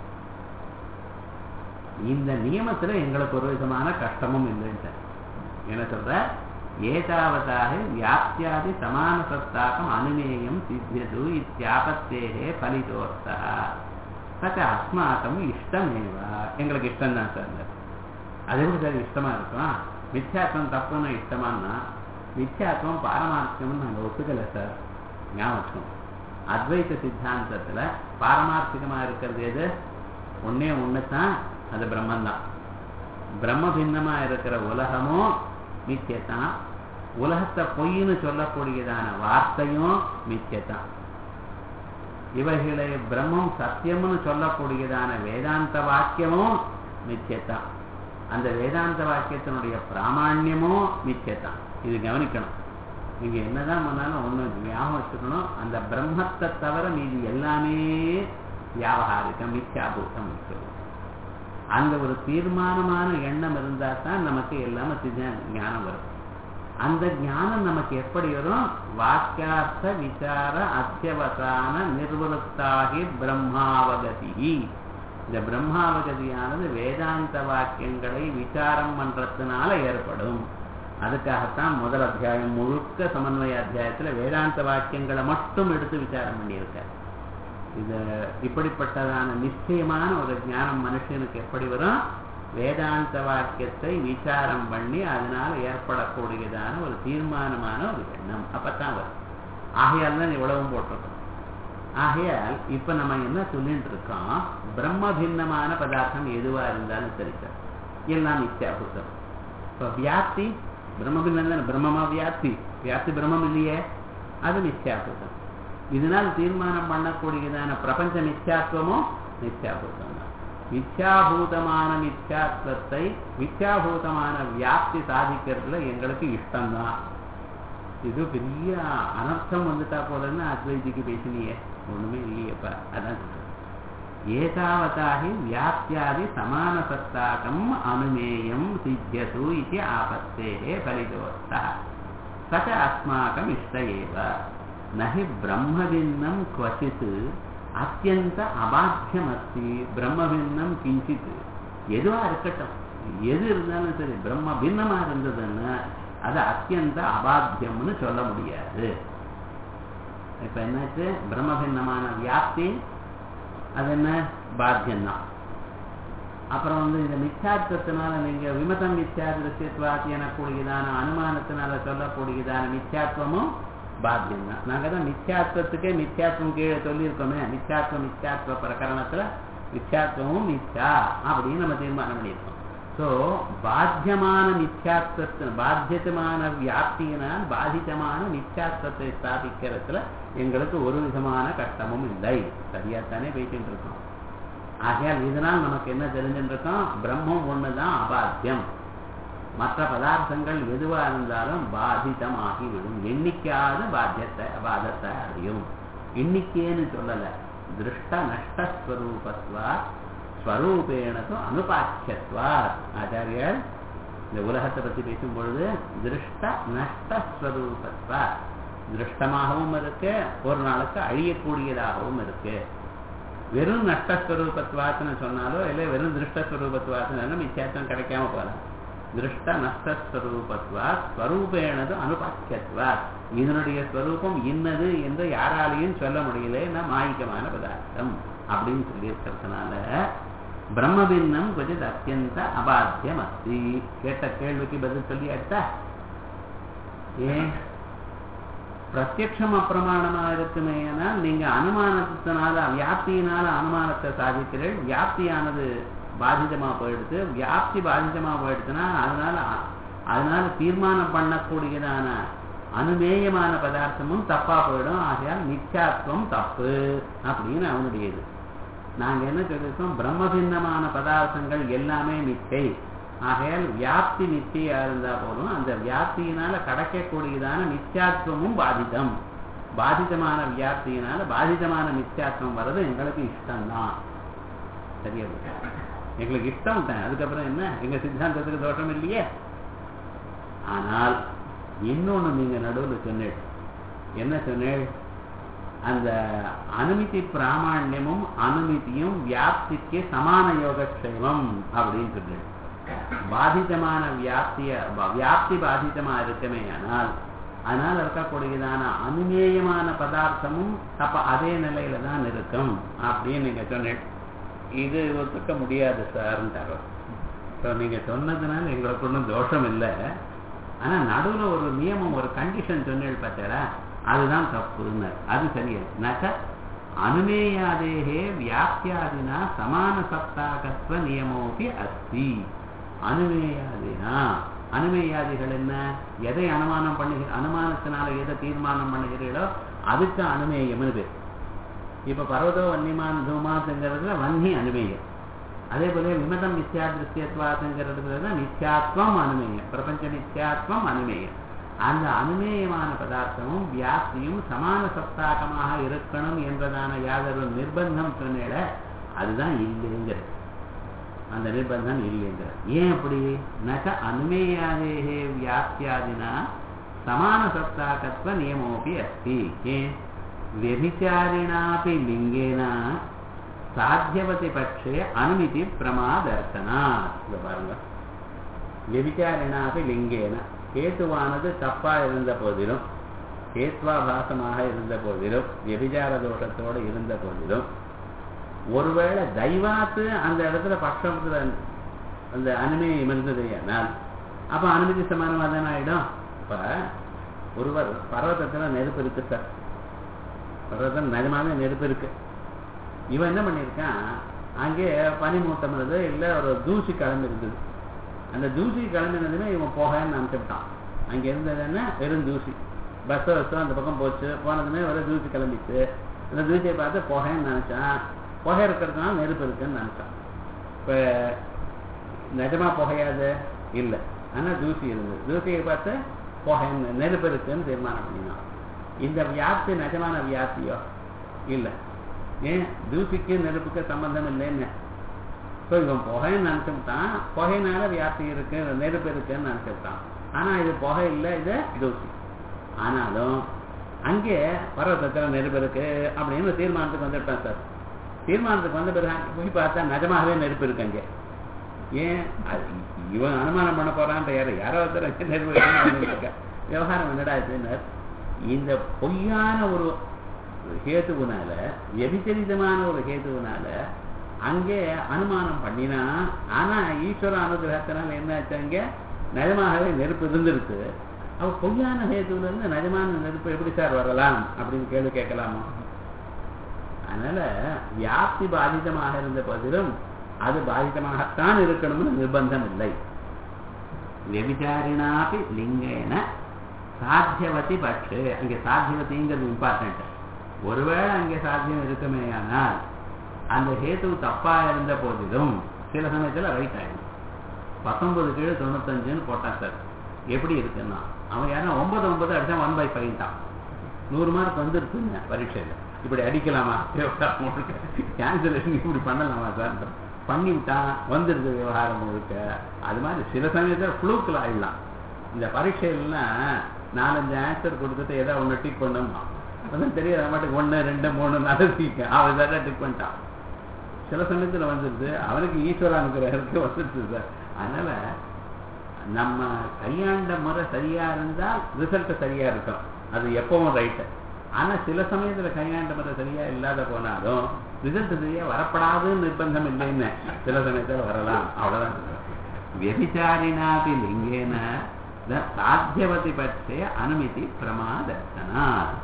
இந்த நியமத்துல எங்களுக்கு ஒரு விதமான கஷ்டமும் இல்லைன்னு என்ன சொல்ற ஏதாவதாக வியாப்தியாதி சமான சத்தாக்கம் அனுமேயம் சித்தியது இத்தியாபத்தேகே பலிதோர்த்தா தக்க அஸ்மாக்கம் இஷ்டமேவா எங்களுக்கு இஷ்டம் தான் சார் அது எப்படி சார் இஷ்டமா இருக்கும் மித்யாத்வம் தப்புன்னு இஷ்டமானா மித்யாத்வம் பாரமார்த்தியம்னு நாங்கள் ஒத்துக்கலை சார் ஞாபகம் அத்வைத சித்தாந்தத்துல பாரமார்த்திகமா இருக்கிறது எது ஒன்னே ஒன்று தான் அது பிரம்மந்தான் பிரம்ம பின்னமா இருக்கிற உலகமும் மித்தியத்தான் உலகத்தை பொய்ன்னு சொல்லக்கூடியதான வார்த்தையும் மித்தியத்தான் இவைகளை பிரம்மம் சத்தியம்னு சொல்லக்கூடியதான வேதாந்த வாக்கியமும் மித்தியத்தான் அந்த வேதாந்த வாக்கியத்தினுடைய பிராமான்யமும் மித்தியத்தான் இது கவனிக்கணும் நீங்க என்னதான் பண்ணாலும் ஒண்ணு ஞாபகம் வச்சுக்கணும் அந்த பிரம்மத்தை தவிர மீதி எல்லாமே வியாபகாரிகம் மித்யாபூதம் இருக்குது அந்த ஒரு தீர்மானமான எண்ணம் இருந்தா தான் நமக்கு எல்லாமே ஞானம் வரும் அந்த ஞானம் நமக்கு எப்படி வரும் வாக்கியார்த்த விசார அத்தியவசான நிர்வலுத்தாகி பிரம்மாவகதி இந்த பிரம்மாவகதியானது வேதாந்த வாக்கியங்களை விசாரம் பண்றதுனால ஏற்படும் அதுக்காகத்தான் முதல் அத்தியாயம் முழுக்க சமன்வய அத்தியாயத்துல வேதாந்த வாக்கியங்களை மட்டும் எடுத்து விசாரம் பண்ணியிருக்கார் இது இப்படிப்பட்டதான நிச்சயமான ஒரு ஞானம் மனுஷனுக்கு எப்படி வரும் வேதாந்த வாக்கியத்தை விசாரம் பண்ணி அதனால ஏற்படக்கூடியதான ஒரு தீர்மானமான ஒரு எண்ணம் அப்பத்தான் வரும் ஆகையால் தான் இவ்வளவும் போட்டிருக்கோம் ஆகையால் இப்ப நம்ம என்ன சொல்லிட்டு இருக்கோம் பிரம்ம பின்னமான பதார்த்தம் எதுவா இருந்தாலும் சரி சார் எல்லாம் நித்தியாபூதம் இப்ப வியாப்தி பிரம்ம பின்னம் தானே பிரம்மமா வியாப்தி வியாப்தி பிரம்மம் இல்லையே அது நித்தியாபூதம் இதனால் தீர்மானம் பண்ணக்கூடியதான பிரபஞ்ச மித்யாத்துவமும் மித்யாபூதம் தான் மித்யாபூதமான மித்யாத்வத்தை மித்யாபூதமான வியாப்தி சாதிக்கிறதுல எங்களுக்கு இஷ்டம்தான் இது பெரிய அனர்த்தம் வந்துட்டா போலன்னு அத்வைதிக்கு பேசினியே ஒண்ணுமே இல்லையப்பா அதான் சொல்றேன் ஏதாவதாகி வியாப்தியாதி சமான சத்தாகம் அனுமேயம் சித்தியது இது ஆபத்தே பலிதோஸ்தா சக அஸ்மாக்கம் இஷ்ட ஏவ நகி பிரம்மபின்னம் क्वचित् அத்தியந்த அபாத்தியமஸ்தி பிரம்மபின்னம் கிஞ்சித் எதுவா இருக்கட்டும் எது இருந்தாலும் சரி பிரம்ம பின்னமா இருந்ததுன்னா அது அத்தியந்த அபாத்தியம்னு சொல்ல முடியாது இப்ப என்னாச்சு பிரம்மபின்னமான வியாப்தி அது என்ன பாத்தியம்தான் அப்புறம் வந்து இந்த மிச்சார்த்தத்தினால நீங்க விமதம் மிச்சாதிருஷ்யத்வாதி எனக்கூடியதான அனுமானத்தினால சொல்லக்கூடியதான மிச்சாத்வமும் பாத்தியம் தான் நாங்க தான் மித்யாத்வத்துக்கே மித்யாத்வம் கீழே சொல்லியிருக்கோமே மித்யாத்வம் மித்யாத்வ பிரகரணத்துல மித்யாத்வமும் மித்யா அப்படின்னு நம்ம தீர்மானம் பண்ணியிருக்கோம் ஸோ பாத்தியமான மித்யாத்வத்து பாத்தியமான வியாப்தியினால் பாதித்தமான மித்யாத்வத்தை ஸ்தாபிக்கிறதுல எங்களுக்கு ஒரு விதமான கஷ்டமும் இல்லை சரியாத்தானே பேசிட்டு இருக்கோம் ஆகையால் இதனால் நமக்கு என்ன தெரிஞ்சுருக்கோம் பிரம்மம் ஒண்ணுதான் அபாத்தியம் மற்ற பதார்த்தங்கள் எதுவா இருந்தாலும் பாதிதமாகிவிடும் எண்ணிக்காத பாத்தியத்தை பாதத்தை அடையும் எண்ணிக்கைன்னு சொல்லல திருஷ்ட நஷ்டஸ்வரூபத்வா ஸ்வரூபேணது அனுபாட்சியத்வா ஆச்சாரியர் இந்த உலகத்தை பத்தி பேசும் பொழுது திருஷ்ட நஷ்டஸ்வரூபத்வா திருஷ்டமாகவும் இருக்கு ஒரு நாளுக்கு அழியக்கூடியதாகவும் இருக்கு வெறும் நஷ்டஸ்வரூபத்வாத்துன்னு சொன்னாலோ இல்லை வெறும் திருஷ்டஸ்வரூபத்வாத்துன்னு மிச்சேத்தம் கிடைக்காம போகலாம் திருஷ்ட நஷ்டஸ்வரூபத்வா ஸ்வரூபேணது அனுபாக்கியத்வா இதனுடைய ஸ்வரூபம் இன்னது என்று யாராலையும் சொல்ல முடியல மாயிக்கமான பதார்த்தம் அப்படின்னு சொல்லி இருக்கிறதுனால பிரம்மபின்னம் கொஞ்சம் அத்தியந்த அபாத்தியம் அஸ்தி கேட்ட கேள்விக்கு பதில் சொல்லி அடுத்தா ஏன் பிரத்யக்ஷம் அப்பிரமாணமா இருக்குமே ஆனால் நீங்க அனுமானத்தினால வியாப்தியினால அனுமானத்தை சாதிக்கிறீர்கள் வியாப்தியானது பாதிதமா போயிடுது வியாப்தி பாதிதமா போயிடுச்சுன்னா அதனால அதனால தீர்மானம் பண்ணக்கூடியதான அனுமேயமான பதார்த்தமும் தப்பா போயிடும் ஆகையால் மித்யாத்வம் தப்பு அப்படின்னு அவனுடையது நாங்க என்ன சொல்லியிருக்கோம் பிரம்மபின்னமான பதார்த்தங்கள் எல்லாமே மித்தை ஆகையால் வியாப்தி நித்தியா இருந்தா போதும் அந்த வியாப்தியினால கிடைக்கக்கூடியதான மித்யாத்வமும் பாதிதம் பாதிதமான வியாப்தியினால பாதிதமான மித்யாத்வம் வர்றது எங்களுக்கு இஷ்டம்தான் சரியா எங்களுக்கு இஷ்டம் தான் அதுக்கப்புறம் என்ன எங்க சித்தாந்தத்துக்கு தோஷம் இல்லையே ஆனால் இன்னொன்னு நீங்க நடுவில் சொன்னேன் என்ன சொன்னேன் அந்த அனுமதி பிராமணியமும் அனுமதியும் வியாப்திக்கு சமான யோகக்ஷேமம் அப்படின்னு சொன்னேன் பாதிதமான வியாப்திய வியாப்தி பாதிதமா இருக்குமே ஆனால் அதனால் இருக்கக்கூடியதான அனுமேயமான பதார்த்தமும் அப்ப அதே நிலையில தான் இருக்கும் அப்படின்னு நீங்க சொன்னேன் இது ஒத்துக்க முடியாது சார்ன்றாரோ ஸோ நீங்க சொன்னதுனால எங்களுக்கு ஒன்றும் தோஷம் இல்லை ஆனா நடுவுல ஒரு நியமம் ஒரு கண்டிஷன் சொன்னேன் பார்த்தா அதுதான் தப்புன்னு அது சரியா நச்ச அனுமேயாதேகே வியாப்தியாதினா சமான சப்தாகத்வ நியமோபி அஸ்தி அனுமேயாதினா அனுமேயாதிகள் என்ன எதை அனுமானம் பண்ணுகிற அனுமானத்தினால எதை தீர்மானம் பண்ணுகிறீர்களோ அதுக்கு அனுமேயம்னு பேர் இப்ப பர்வதோ வன்னிமான் தூமாத்துங்கிறதுல வன்னி அனுமேயம் அதே போல விமதம் மித்யாதிருஷ்யத்வாத்துங்கிறதுல தான் மித்யாத்வம் அனுமேயம் பிரபஞ்ச மித்யாத்வம் அனுமேயம் அந்த அனுமேயமான பதார்த்தமும் வியாப்தியும் சமான சப்தாகமாக இருக்கணும் என்றதான யாதொரு நிர்பந்தம் சொன்னேட அதுதான் இல்லைங்கிறது அந்த நிர்பந்தம் இல்லைங்கிற ஏன் அப்படி நக அனுமேயாதேகே வியாப்தியாதினா சமான சாத்தியவதி பட்சே அனுமதி பிரமாதர்த்தனா இங்க பாருங்க விபிச்சாரினாக லிங்கேன கேத்துவானது தப்பா இருந்த போதிலும் கேத்வாபாசமாக இருந்த போதிலும் விபிச்சார தோஷத்தோடு இருந்த போதிலும் ஒருவேளை தெய்வாத்து அந்த இடத்துல பட்சத்துல அந்த அனுமதி இருந்தது ஆனால் அப்ப அனுமதி சமானமாக தானே ஆயிடும் இப்ப ஒருவர் பர்வத்தத்துல நெருப்பு இருக்கு சார் பர்வத்தம் நிஜமாவே நெருப்பு இருக்கு இவன் என்ன பண்ணியிருக்கான் அங்கே பனிமூட்டம் இருந்தது இல்லை ஒரு தூசி கிளம்பி இருந்தது அந்த தூசி கிளம்பினதுமே இவன் போகன்னு நினச்சிட்டான் அங்கே இருந்ததுன்னா வெறும் தூசி பஸ் வச்சோம் அந்த பக்கம் போச்சு போனதுமே ஒரு தூசி கிளம்பிச்சு அந்த தூசியை பார்த்து புகைன்னு நினச்சான் புகை இருக்கிறதுனால நெருப்பு இருக்குன்னு நினச்சான் இப்போ நிஜமா புகையாது இல்லை ஆனால் தூசி இருந்தது தூசியை பார்த்து புகை நெருப்பு இருக்குன்னு தீர்மானம் பண்ணினான் இந்த வியாப்தி நிஜமான வியாப்தியோ இல்லை ஏன் தூசிக்கு நெருப்புக்கு சம்பந்தம் இல்லைன்னு ஸோ இவன் புகைன்னு நினச்சிட்டான் புகையினால வியாப்தி இருக்கு நெருப்பு இருக்குன்னு நினச்சிட்டான் ஆனால் இது புகை இல்லை இது தூசி ஆனாலும் அங்கே பர்வத்தத்தில் நெருப்பு இருக்கு அப்படின்னு தீர்மானத்துக்கு வந்துட்டான் சார் தீர்மானத்துக்கு வந்த பிறகு அங்கே போய் பார்த்தா நிஜமாகவே நெருப்பு இருக்கு அங்கே ஏன் அது இவன் அனுமானம் பண்ண போறான்ற யாரோ யாரோ ஒருத்தர் நெருப்பு இருக்குன்னு இருக்கா விவகாரம் என்னடா இதுன்னு இந்த பொய்யான ஒரு ஹேத்துவனால எபிச்சரிதமான ஒரு ஹேத்துவனால அங்கே அனுமானம் பண்ணினா ஆனா ஈஸ்வர அனுகிரகத்தினால என்ன ஆச்சு அங்கே நிஜமாகவே நெருப்பு இருந்திருக்கு அவ பொய்யான ஹேத்துவில இருந்து நிஜமான நெருப்பு எப்படி சார் வரலாம் அப்படின்னு கேள்வி கேட்கலாமா அதனால வியாப்தி பாதிதமாக இருந்த போதிலும் அது பாதிதமாகத்தான் இருக்கணும்னு நிர்பந்தம் இல்லை வெபிச்சாரினாபி லிங்கேன சாத்தியவதி பட்சு அங்கே சாத்தியவதிங்கிறது இம்பார்ட்டன்ட் ஒருவேளை அங்கே சாத்தியம் இருக்குமே ஆனால் அந்த ஹேத்து தப்பா இருந்த போதிலும் சில சமயத்தில் ரைட் ஆயிடும் பத்தொன்பது கீழே தொண்ணூத்தஞ்சுன்னு போட்டான் சார் எப்படி இருக்குன்னா அவன் யாரா ஒன்பது ஒன்பது அடிச்சா ஒன் பை ஃபைவ் தான் நூறு மார்க் வந்துருக்குங்க பரீட்சையில் இப்படி அடிக்கலாமா கேன்சலேஷன் இப்படி பண்ணலாமா சார் பண்ணி விட்டான் வந்துடுது விவகாரம் முழுக்க அது மாதிரி சில சமயத்தில் ஃப்ளூக்கில் ஆயிடலாம் இந்த பரீட்சையிலாம் நாலஞ்சு ஆன்சர் கொடுத்துட்டு ஏதோ ஒன்று டிக் பண்ணோமா வந்து தெரியாத மாட்டுக்கு ஒன்று ரெண்டு மூணு நாலு டிக் அவன் தான் டிக் பண்ணிட்டான் சில சமயத்தில் வந்துடுது அவனுக்கு ஈஸ்வரானுக்கு வந்துடுது சார் அதனால நம்ம கையாண்ட முறை சரியா இருந்தால் ரிசல்ட் சரியா இருக்கும் அது எப்பவும் ரைட்டு ஆனா சில சமயத்துல கையாண்ட முறை சரியா இல்லாத போனாலும் ரிசல்ட் சரியா வரப்படாதுன்னு நிர்பந்தம் இல்லைன்னு சில சமயத்துல வரலாம் அவ்வளவுதான் வெபிச்சாரினாபி லிங்கேன சாத்தியவதி பட்சே அனுமதி பிரமாதர்த்தனா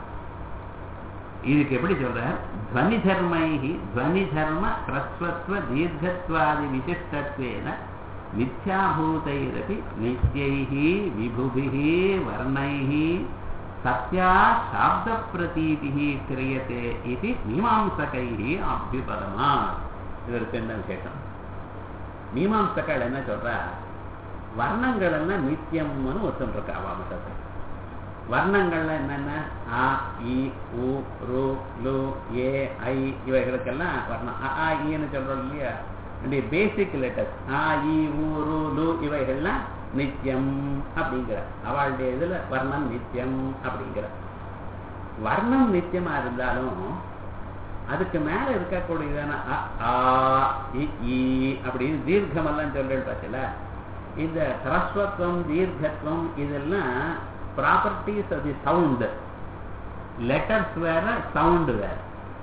இதுக்கு எப்படி சொல்ற துவனி தர்மைஹி துவனி தர்ம ஹ்ரஸ்வத்வ தீர்க்கத்வாதி விசிஷ்டத்வேன மித்யாபூதைரபி நித்யைஹி விபுபிஹி வர்ணைஹி சத்யா சாப்த பிரதீதிஹி கிரியதே இது மீமாம்சகைஹி அபியுபதமா இதற்கு என்ன விசேஷம் மீமாம்சகள் என்ன சொல்றா வர்ணங்கள் எல்லாம் நித்தியம்னு ஒருத்தன் இருக்கா வாமசத்தை வர்ணங்கள்ல என்னென்ன ஆ இ உ ரு லு ஏ ஐ இவைகளுக்கெல்லாம் வர்ணம் அ ஆ ஈன்னு சொல்றோம் இல்லையா இந்த பேசிக் லெட்டர்ஸ் ஆ இ உ ரு லு இவைகள்லாம் நித்தியம் அப்படிங்கிற அவளுடைய இதுல வர்ணம் நித்தியம் அப்படிங்கிற வர்ணம் நித்தியமா இருந்தாலும் அதுக்கு மேல இருக்கக்கூடியதான அ ஆ இ ஈ அப்படின்னு தீர்க்கமெல்லாம் சொல்றேன் பார்த்தல இந்த ஹரஸ்வத்துவம் தீர்க்கத்துவம் இதெல்லாம் properties of the sound letters வேற சவுண்ட் வேற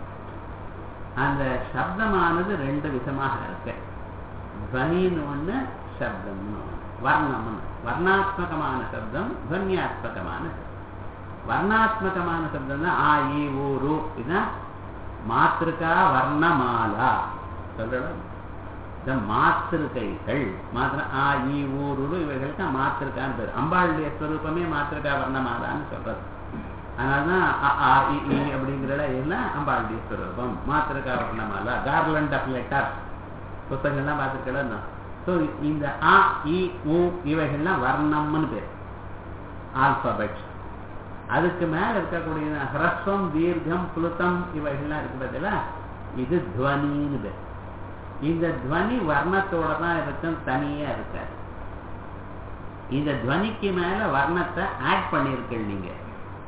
அந்த சப்தமானது ரெண்டு விதமாக இருக்கு துவனின்னு ஒண்ணு சப்தம்னு ஒண்ணு வர்ணம்னு வர்ணாத்மகமான சப்தம் துவன்யாத்மகமான சப்தம் வர்ணாத்மகமான சப்தம் தான் ஆ இ ஊ ரு இதுதான் மாத்திருக்கா வர்ணமாலா சொல்றோம் இந்த மாத்திருக்கைகள் மாத்திர ஆ இ ஊரு இவைகளுக்கு மாத்திருக்கான்னு பேர் அம்பாளுடைய ஸ்வரூபமே மாத்திருக்கா வர்ணமாலான்னு சொல்றது அதனால்தான் அ ஆ இ இ அப்படிங்கிற எல்லாம் அம்பாளுடைய ஸ்வரூபம் மாத்திருக்கா வர்ணமாலா கார்லண்ட் ஆஃப் லெட்டர் புத்தகங்கள்லாம் பார்த்துருக்கலாம் ஸோ இந்த ஆ இ உ இவைகள்லாம் வர்ணம்னு பேர் ஆல்பபெட் அதுக்கு மேல இருக்கக்கூடிய ஹ்ரஸ்வம் தீர்க்கம் புலுத்தம் இவைகள்லாம் இருக்கு பார்த்தீங்களா இது துவனின்னு பேர் இந்த துவனி வர்ணத்தோட தான் இருக்கும் தனியா இருக்காது இந்த துவனிக்கு மேல வர்ணத்தை ஆட் பண்ணிருக்க நீங்க அ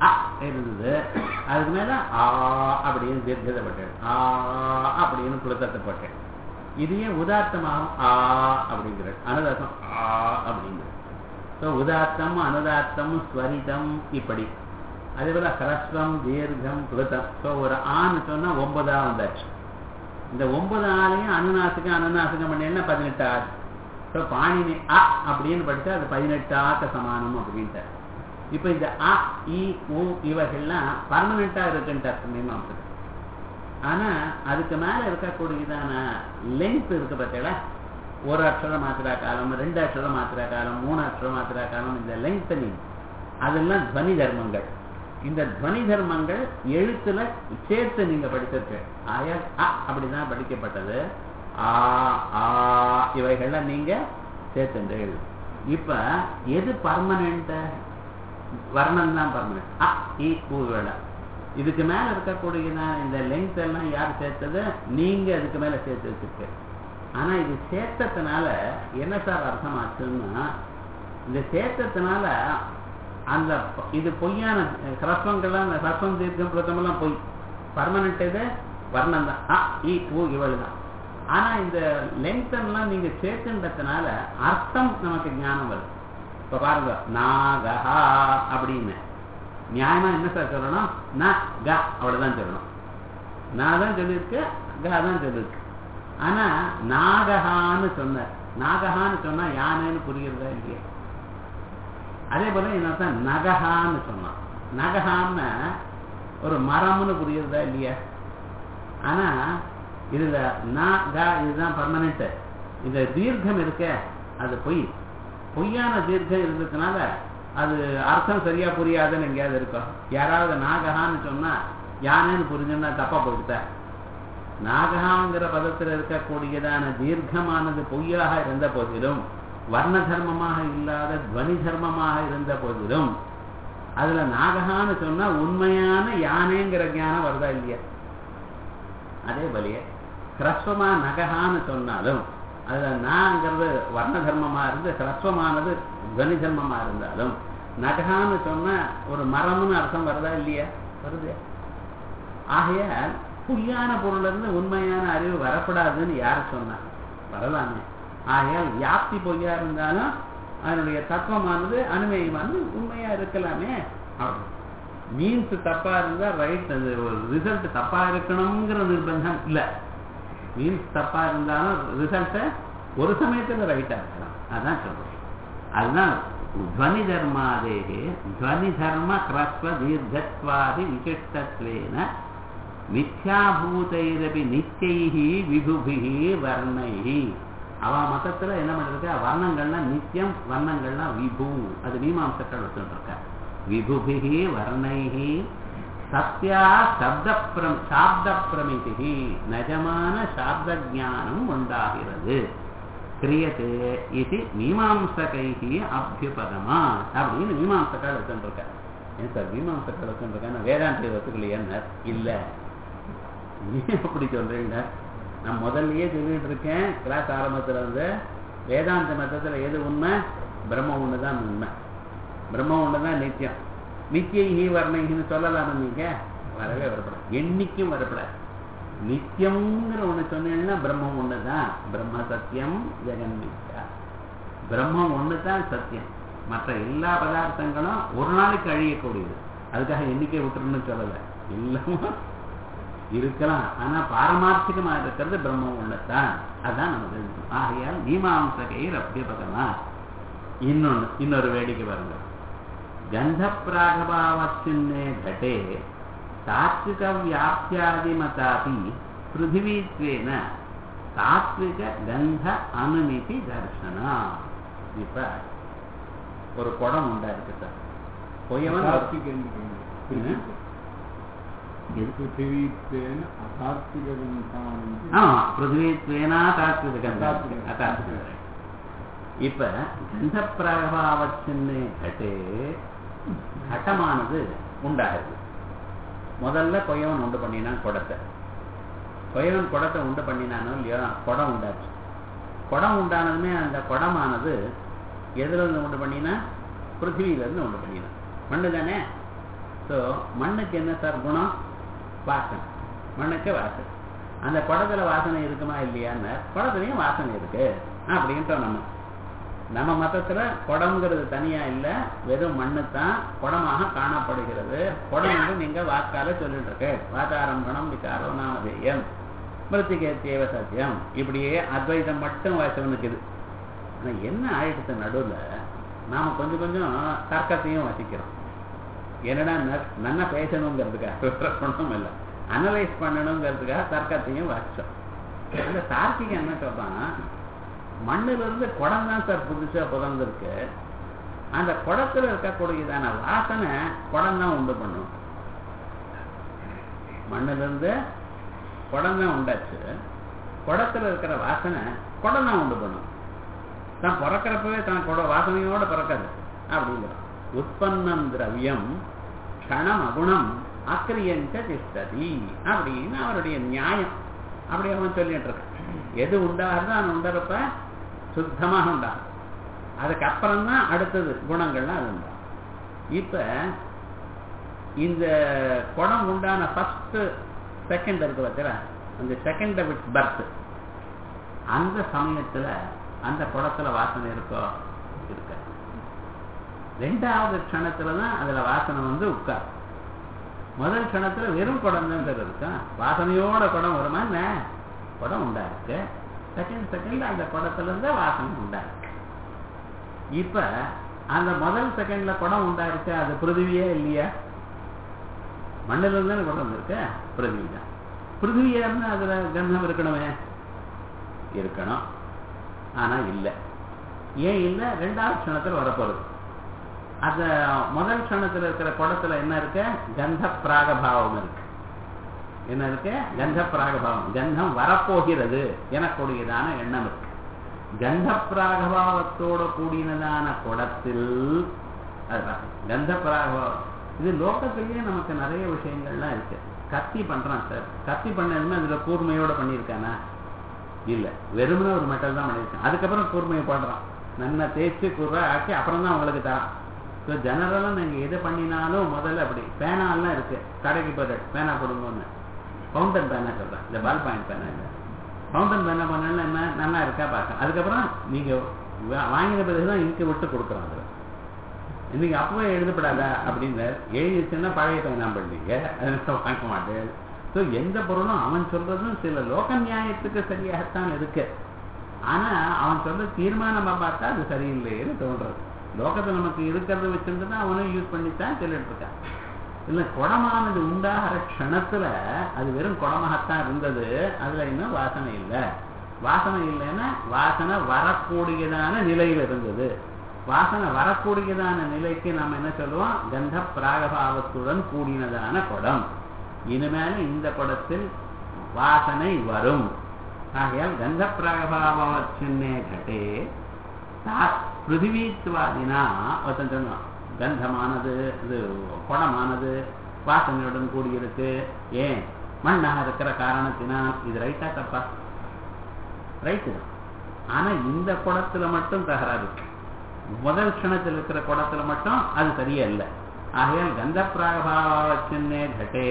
இருந்தது அதுக்கு மேல ஆ அப்படின்னு தீர்க்கத்தை போட்டேன் ஆ அப்படின்னு குளத்தத்தை போட்டேன் இதையே உதாத்தமாகும் ஆ அப்படிங்கிறது அனுதாத்தம் ஆ அப்படிங்கிறது ஸோ உதாத்தம் அனுதாத்தம் ஸ்வரிதம் இப்படி அதே போல ஹரஸ்வம் தீர்க்கம் குளுத்தம் ஸோ ஒரு ஆன்னு சொன்னா ஒன்பதா வந்தாச்சு இந்த ஒன்பது ஆளையும் அனுநாசிக்கம் அனுநாசிக்கம் பண்ணீங்கன்னா பதினெட்டு ஆறு ஸோ பாணினி அ அப்படின்னு படிச்சா அது பதினெட்டு ஆக்க சமானம் அப்படின்ட்டு இப்போ இந்த அ இ உ இவைகள்லாம் பர்மனெண்டா இருக்குன்ட்டு அர்த்தமே நமக்கு ஆனா அதுக்கு மேல இருக்கக்கூடியதான லென்த் இருக்கு பார்த்தீங்களா ஒரு அக்ஷரம் மாத்திரா காலம் ரெண்டு அக்ஷரம் மாத்திரா காலம் மூணு அக்ஷரம் மாத்திரா காலம் இந்த லெங்தனிங் அதெல்லாம் துவனி தர்மங்கள் இந்த துவனி தர்மங்கள் எழுத்துல சேர்த்து நீங்க படிச்சிருக்கு ஆயா அ அப்படிதான் படிக்கப்பட்டது ஆ ஆ இவைகள்லாம் நீங்க சேர்த்துங்கள் இப்ப எது பர்மனெண்ட் வர்ணம் தான் பர்மனெண்ட் அ இ ஊவேளை இதுக்கு மேல இருக்கக்கூடிய இந்த லெங்த் எல்லாம் யார் சேர்த்தது நீங்க அதுக்கு மேல சேர்த்து வச்சிருக்க ஆனா இது சேர்த்ததுனால என்ன சார் அர்த்தமாச்சுன்னா இந்த சேர்த்ததுனால அந்த ப- இது பொய்யான ஹ்ரஸ்வங்கள்லாம் அந்த ஹ்ரஸ்வம் தீர்க்கம் பிரதமெல்லாம் பொய் பர்மனெண்ட் இது வர்ணம் தான் அ இ ஊ இவள் தான் ஆனா இந்த லெங்தன்லாம் நீங்க சேர்த்துன்றதுனால அர்த்தம் நமக்கு ஞானம் வருது இப்ப பாருங்க நாகஹா அப்படின்னு நியாயமா என்ன சார் சொல்லணும் ந க அவ்வளவுதான் சொல்லணும் நான் தான் சொல்லியிருக்கு க தான் சொல்லியிருக்கு ஆனா நாகஹான்னு சொன்ன நாகஹான்னு சொன்னா யானைன்னு புரியுறதா இல்லையா அதே போல என்னத்தான் நகஹான்னு சொன்னான் நகஹான்னு ஒரு மரம்னு புரியுறதா இல்லையா ஆனா இதுல நா க இதுதான் பர்மனெண்ட் இந்த தீர்க்கம் இருக்க அது பொய் பொய்யான தீர்க்கம் இருந்ததுனால அது அர்த்தம் சரியா புரியாதுன்னு எங்கேயாவது இருக்கும் யாராவது நாகஹான்னு சொன்னா யானைன்னு புரிஞ்சோம்னா தப்பா போயிடுத்த நாகஹாங்கிற பதத்தில் இருக்கக்கூடியதான தீர்க்கமானது பொய்யாக இருந்த போதிலும் வர்ண தர்மமாக இல்லாத துவனி தர்மமாக இருந்த போதிலும் அதுல நாகஹான்னு சொன்னா உண்மையான யானைங்கிற ஞானம் வருதா இல்லையா அதே போலயே ஹ்ரஸ்வமா நகஹான்னு சொன்னாலும் அதுல நாங்கிறது வர்ண தர்மமா இருந்து ஹ்ரஸ்வமானது துவனி தர்மமா இருந்தாலும் நகஹான்னு சொன்னா ஒரு மரம்னு அர்த்தம் வருதா இல்லையா வருது ஆகையால் பொய்யான பொருள்ல இருந்து உண்மையான அறிவு வரப்படாதுன்னு யார் சொன்னா வரலாமே ஆகையால் வியாப்தி பொய்யா இருந்தாலும் அதனுடைய தத்துவமானது அனுமதிமானது உண்மையா இருக்கலாமே மீன்ஸ் தப்பா இருந்தா ரைட் அது ஒரு ரிசல்ட் தப்பா இருக்கணுங்கிற நிர்பந்தம் இல்ல மீன்ஸ் தப்பா இருந்தாலும் ரிசல்ட் ஒரு சமயத்துல ரைட்டா இருக்கலாம் அதான் சொல்றேன் அதுதான் துவனி தர்மாதேகே துவனி தர்ம கிரஸ்வ தீர்க்கத்வாதி விசிஷ்டத்வேன மித்யாபூதைரபி நித்தியைஹி விபுபிஹி வர்ணைஹி அவ மதத்துல என்ன பண்ணிருக்க வர்ணங்கள்லாம் நித்தியம் வர்ணங்கள்லாம் விபு அது மீமாம்சக்கள் வச்சுருக்க விபுபிஹி வர்ணைஹி சத்யா சப்த பிரம் சாப்த பிரமிதி நிஜமான சாப்த ஞானம் உண்டாகிறது கிரியத்தே இது மீமாம்சகைஹி அபியுபதமா அப்படின்னு மீமாம்சக்கால் வச்சுருக்க ஏன் சார் மீமாம்சக்கால் வச்சுருக்கேன் வேதாந்த ஒத்துக்கலையா இல்ல ஏன் அப்படி சொல்றீங்க நான் முதல்லயே சொல்லிட்டு இருக்கேன் கிளாஸ் ஆரம்பத்துல வந்து வேதாந்த மதத்துல எது உண்மை பிரம்ம ஒண்ணுதான் உண்மை பிரம்ம ஒண்ணுதான் நித்தியம் நித்தியஹி வர்ணைன்னு சொல்லலாமா நீங்க வரவே வரப்படாது என்னைக்கும் வரப்படாது நித்தியம்ங்கிற ஒண்ணு சொன்னீங்கன்னா பிரம்மம் ஒண்ணுதான் பிரம்ம சத்தியம் ஜெகன் மித்யா பிரம்மம் ஒண்ணுதான் சத்தியம் மற்ற எல்லா பதார்த்தங்களும் ஒரு நாளைக்கு அழியக்கூடியது அதுக்காக எண்ணிக்கை விட்டுருன்னு சொல்லல எல்லாமே இருக்கலாம் ஆனா பாரமார்த்திகமா இருக்கிறது பிரம்மம் ஒண்ணுதான் அதான் நம்ம தெரிஞ்சுக்கணும் ஆகையால் மீமாம்சகைர் அப்பியபதமா இன்னொன்னு இன்னொரு வேடிக்கை பாருங்க கந்த பிராகபாவச்சின்னே घटे தாத்விக வியாப்தியாதிமதாபி பிருத்திவித்வேன தாத்விக கந்த அனுமிதி தர்சனா இப்ப ஒரு குடம் உண்டா இருக்கு சார் பொய்யவன் पृथिवीत्वेन अतात्विकग्रन्थान् ஆமா பிருத்திவித்வேனா தாத்விக கந்த அதாத்விக இப்ப கந்த பிரபாவச்சின்னு கட்டே கட்டமானது உண்டாகுது முதல்ல கொயவன் உண்டு பண்ணினான் குடத்தை கொயவன் குடத்தை உண்டு பண்ணினானோ இல்லையோ குடம் உண்டாச்சு குடம் உண்டானதுமே அந்த குடமானது எதுல இருந்து உண்டு பண்ணினா பிருத்திவியில இருந்து உண்டு பண்ணினான் மண்ணு தானே ஸோ மண்ணுக்கு என்ன சார் குணம் வாசனை மண்ணுக்கு வாசனை அந்த குடத்துல வாசனை இருக்குமா இல்லையான்னு குடத்துலயும் வாசனை இருக்கு அப்படின்ட்டோம் நம்ம நம்ம மதத்துல குடம்ங்கிறது தனியா இல்ல வெறும் மண்ணு தான் குடமாக காணப்படுகிறது குடம் என்று நீங்க வாக்கால சொல்லிட்டு இருக்கு வாதாரம் குணம் விசாரோ நாமதேயம் மிருத்திகேத்தியவ சத்தியம் இப்படியே அத்வைதம் மட்டும் வசவனுக்குது ஆனா என்ன ஆயிடுச்சு நடுவுல நாம கொஞ்சம் கொஞ்சம் தர்க்கத்தையும் வசிக்கிறோம் என்னடா ந- நன்னா பேசணுங்கிறதுக்காக ஒன்றும் இல்லை அனலைஸ் பண்ணணுங்கிறதுக்காக தர்க்கத்தையும் வச்சோம் அந்த தார்க்கிகம் என்ன சொல்றான் மண்ணுல இருந்து குடம் தான் சார் புதுசா புதந்திருக்கு அந்த குடத்துல இருக்கக்கூடியதான வாசனை குடம் தான் உண்டு பண்ணும் மண்ணுல இருந்து குடம் தான் உண்டாச்சு குடத்துல இருக்கிற வாசனை குடம் தான் உண்டு பண்ணும் தான் பிறக்கிறப்பவே தான் குட வாசனையோட பிறக்காது அப்படிங்கிறோம் உற்பன்னம் திரவியம் க்ஷணம் அகுணம் அக்கிரியஞ்ச திஷ்டதி அப்படின்னு அவருடைய நியாயம் அப்படி அவன் சொல்லிட்டு இருக்கான் எது உண்டாகிறதோ அது உண்டறப்ப சுத்தமாக உண்டாகும் அதுக்கப்புறம் தான் அடுத்தது குணங்கள்லாம் அது உண்டாகும் இப்ப இந்த குடம் உண்டான ஃபர்ஸ்ட் செகண்ட் இருக்கு பார்த்தீங்களா அந்த செகண்ட் வித் பர்த் அந்த சமயத்துல அந்த குடத்துல வாசனை இருக்கோ இருக்க ரெண்டாவது க்ஷணத்துல தான் அதுல வாசனை வந்து உட்கார் முதல் க்ஷணத்துல வெறும் குடம் தான் சார் இருக்கும் வாசனையோட குடம் வருமா என்ன குடம் உண்டா இருக்கு செகண்ட் செகண்ட் அந்த குடத்துல இருந்து வாசனை உண்டா இருக்கு இப்ப அந்த முதல் செகண்ட்ல குடம் உண்டா இருக்கு அது பிருத்திவியே இல்லையா மண்ணில இருந்து தானே குடம் இருக்கு பிருத்திவி தான் பிருத்திவியா இருந்தா அதுல கந்தம் இருக்கணுமே இருக்கணும் ஆனா இல்லை ஏன் இல்லை ரெண்டாவது க்ஷணத்தில் வரப்போகுது அந்த முதல் க்ஷணத்தில் இருக்கிற குடத்துல என்ன இருக்கு கந்த பிராகபாவம் இருக்கு என்ன இருக்கு கந்த பிராகபாவம் கந்தம் வரப்போகிறது எனக்கூடியதான எண்ணம் இருக்கு கந்த பிராகபாவத்தோட கூடினதான குடத்தில் அதுதான் கந்த பிராகபாவம் இது லோகத்திலேயே நமக்கு நிறைய விஷயங்கள்லாம் இருக்கு கத்தி பண்றான் சார் கத்தி பண்ணதுமே அதுல கூர்மையோட பண்ணியிருக்கானா இல்ல வெறுமனே ஒரு மெட்டல் தான் பண்ணியிருக்கான் அதுக்கப்புறம் கூர்மையை போடுறான் நல்லா தேய்ச்சி கூர்வா ஆக்கி அப்புறம் தான் உங்களுக்கு தரான் ஸோ ஜெனரலாக நீங்கள் எது பண்ணினாலும் முதல்ல அப்படி பேனாலாம் இருக்கு கடைக்கு போகிற பேனா கொடுங்கன்னு ஃபவுண்டன் பேனா சொல்கிறேன் இந்த பால் பாயிண்ட் பேனா இல்லை ஃபவுண்டன் பேனா பண்ணல என்ன நல்லா இருக்கா பார்க்க அதுக்கப்புறம் நீங்கள் வாங்கின பிறகு தான் இங்கு விட்டு கொடுக்குறோம் அதில் இன்னைக்கு அப்பவே எழுதப்படாதா அப்படின்னு எழுதிச்சுன்னா பழைய பேனா பண்ணீங்க அதனால வாங்க மாட்டேன் ஸோ எந்த பொருளும் அவன் சொல்றதும் சில லோக நியாயத்துக்கு சரியாகத்தான் இருக்கு ஆனா அவன் சொல்ற தீர்மானமா பார்த்தா அது சரியில்லைன்னு தோன்றது லோகத்தை நமக்கு இருக்கிறத வச்சிருந்து தான் அவனும் யூஸ் பண்ணித்தான் சொல்லிட்டு இருக்கான் இல்ல குடமானது உண்டாகிற க்ஷணத்துல அது வெறும் குடமாகத்தான் இருந்தது அதுல இன்னும் வாசனை இல்லை வாசனை இல்லைன்னா வாசனை வரக்கூடியதான நிலையில இருந்தது வாசனை வரக்கூடியதான நிலைக்கு நாம் என்ன சொல்லுவோம் கந்த பிராகபாவத்துடன் கூடினதான குடம் இனிமேல் இந்த குடத்தில் வாசனை வரும் ஆகையால் கந்த பிராகபாவ சின்னே கட்டே பிருத்திவீத்வாதினா ஒருத்தன் சொன்னான் கந்தமானது இது குடமானது வாசனையுடன் கூடியிருக்கு ஏன் மண்ணாக இருக்கிற காரணத்தினால் இது ரைட்டா தப்பா ரைட்டு தான் ஆனா இந்த குடத்துல மட்டும் தகராறு இருக்கு முதல் க்ஷணத்தில் இருக்கிற குடத்துல மட்டும் அது சரியா இல்லை ஆகையால் கந்த பிராகபாவச்சின்னே घटे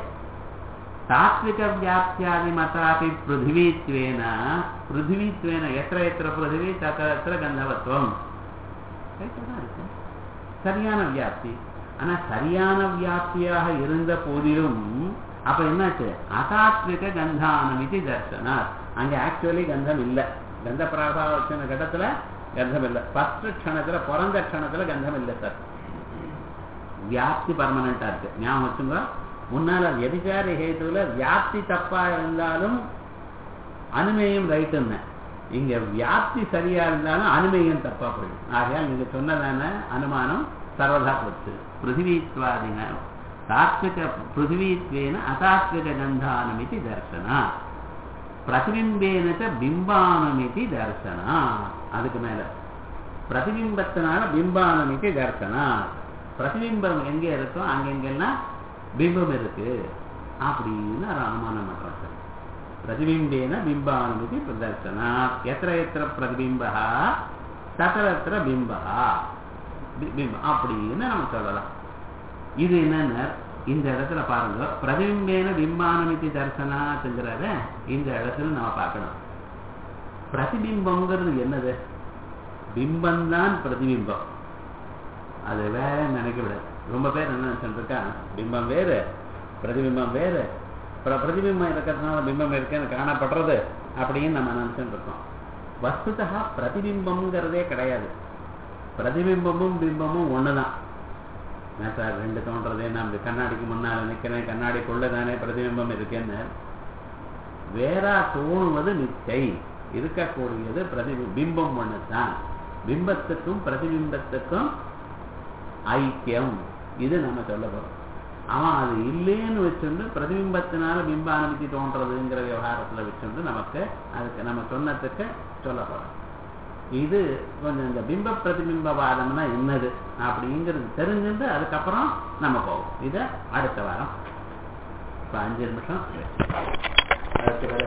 தாத்விக வியாப்தியாதி மதாபி பிருத்திவித்வேன பிருத்திவித்வேன எத்திர எத்திர பிருத்திவி தத்திர எத்திர கந்தவத்துவம் சரியான வியாப்தி ஆனா சரியான வியாப்தியாக இருந்த போதிலும் அப்ப என்னாச்சு அசாத்விக கந்தானம் இது தர்சனா அங்க ஆக்சுவலி கந்தம் இல்லை கந்த பிராபாவச்சன கட்டத்துல கந்தம் இல்லை ஃபர்ஸ்ட் க்ஷணத்துல பிறந்த க்ஷணத்துல கந்தம் இல்லை சார் வியாப்தி பர்மனண்டா இருக்கு ஞாபகம் வச்சுங்க முன்னால எதிகாரி ஹேதுல வியாப்தி தப்பா இருந்தாலும் அனுமேயம் ரைட்டுன்னு இங்க வியாப்தி சரியா இருந்தாலும் அனுமேயம் தப்பா போயிடும் ஆகையால் நீங்க சொன்னதான அனுமானம் சர்வதா போச்சு பிருத்திவித்வாதின தாத்விக பிருத்திவித்வேன அதாத்விக கந்தானமிதி தர்சனா பிரதிபிம்பேன பிம்பானமிதி தர்சனா அதுக்கு மேல பிரதிபிம்பத்தினால பிம்பானமிதி தர்சனா பிரதிபிம்பம் எங்க இருக்கோ அங்கெங்கெல்லாம் பிம்பம் இருக்கு அப்படின்னு ஒரு அனுமானம் பண்றோம் சார் பிரதிபிம்பேன பிம்பானுமதி பிரதர்சனா எத்திர எத்திர பிரதிபிம்பா தத்திர எத்திர பிம்பா பிம்பம் அப்படின்னு நம்ம சொல்லலாம் இது என்னன்னா இந்த இடத்துல பாருங்க பிரதிபிம்பேன பிம்பானமிதி தரிசனாத்துங்கிறத இந்த இடத்துல நம்ம பார்க்கணும் பிரதிபிம்பம்ங்கிறது என்னது பிம்பம்தான் பிரதிபிம்பம் அது வேற நினைக்க விடாது ரொம்ப பேர் என்ன நினைச்சுட்டு இருக்கா பிம்பம் வேறு பிரதிபிம்பம் வேறு அப்புறம் பிரதிபிம்பம் இருக்கிறதுனால பிம்பம் இருக்குன்னு காணப்படுறது அப்படின்னு நம்ம நினைச்சுட்டு இருக்கோம் வஸ்துதா பிரதிபிம்பம்ங்கிறதே கிடையாது பிரதிபிம்பமும் பிம்பமும் ஒண்ணுதான் என்ன சார் ரெண்டு தோன்றதே நான் இப்படி கண்ணாடிக்கு முன்னால் நிற்கிறேன் கண்ணாடிக்குள்ள தானே பிரதிபிம்பம் இருக்குன்னு வேறா தோணுவது மிச்சை இருக்கக்கூடியது பிரதிபி பிம்பம் ஒன்று தான் பிம்பத்துக்கும் பிரதிபிம்பத்துக்கும் ஐக்கியம் இது நம்ம சொல்ல போறோம் அவன் அது இல்லைன்னு வச்சுண்டு பிரதிபிம்பத்தினால பிம்ப அனுமதி தோன்றதுங்கிற விவகாரத்துல வச்சுண்டு நமக்கு அதுக்கு நம்ம சொன்னதுக்கு சொல்ல போறோம் இது கொஞ்சம் இந்த பிம்ப பிரதிபிம்பவாதம்னா என்னது அப்படிங்கிறது தெரிஞ்சுட்டு அதுக்கப்புறம் நம்ம போவோம் இதை அடுத்த வாரம் இப்போ அஞ்சு நிமிஷம் அதுக்கு பிறகு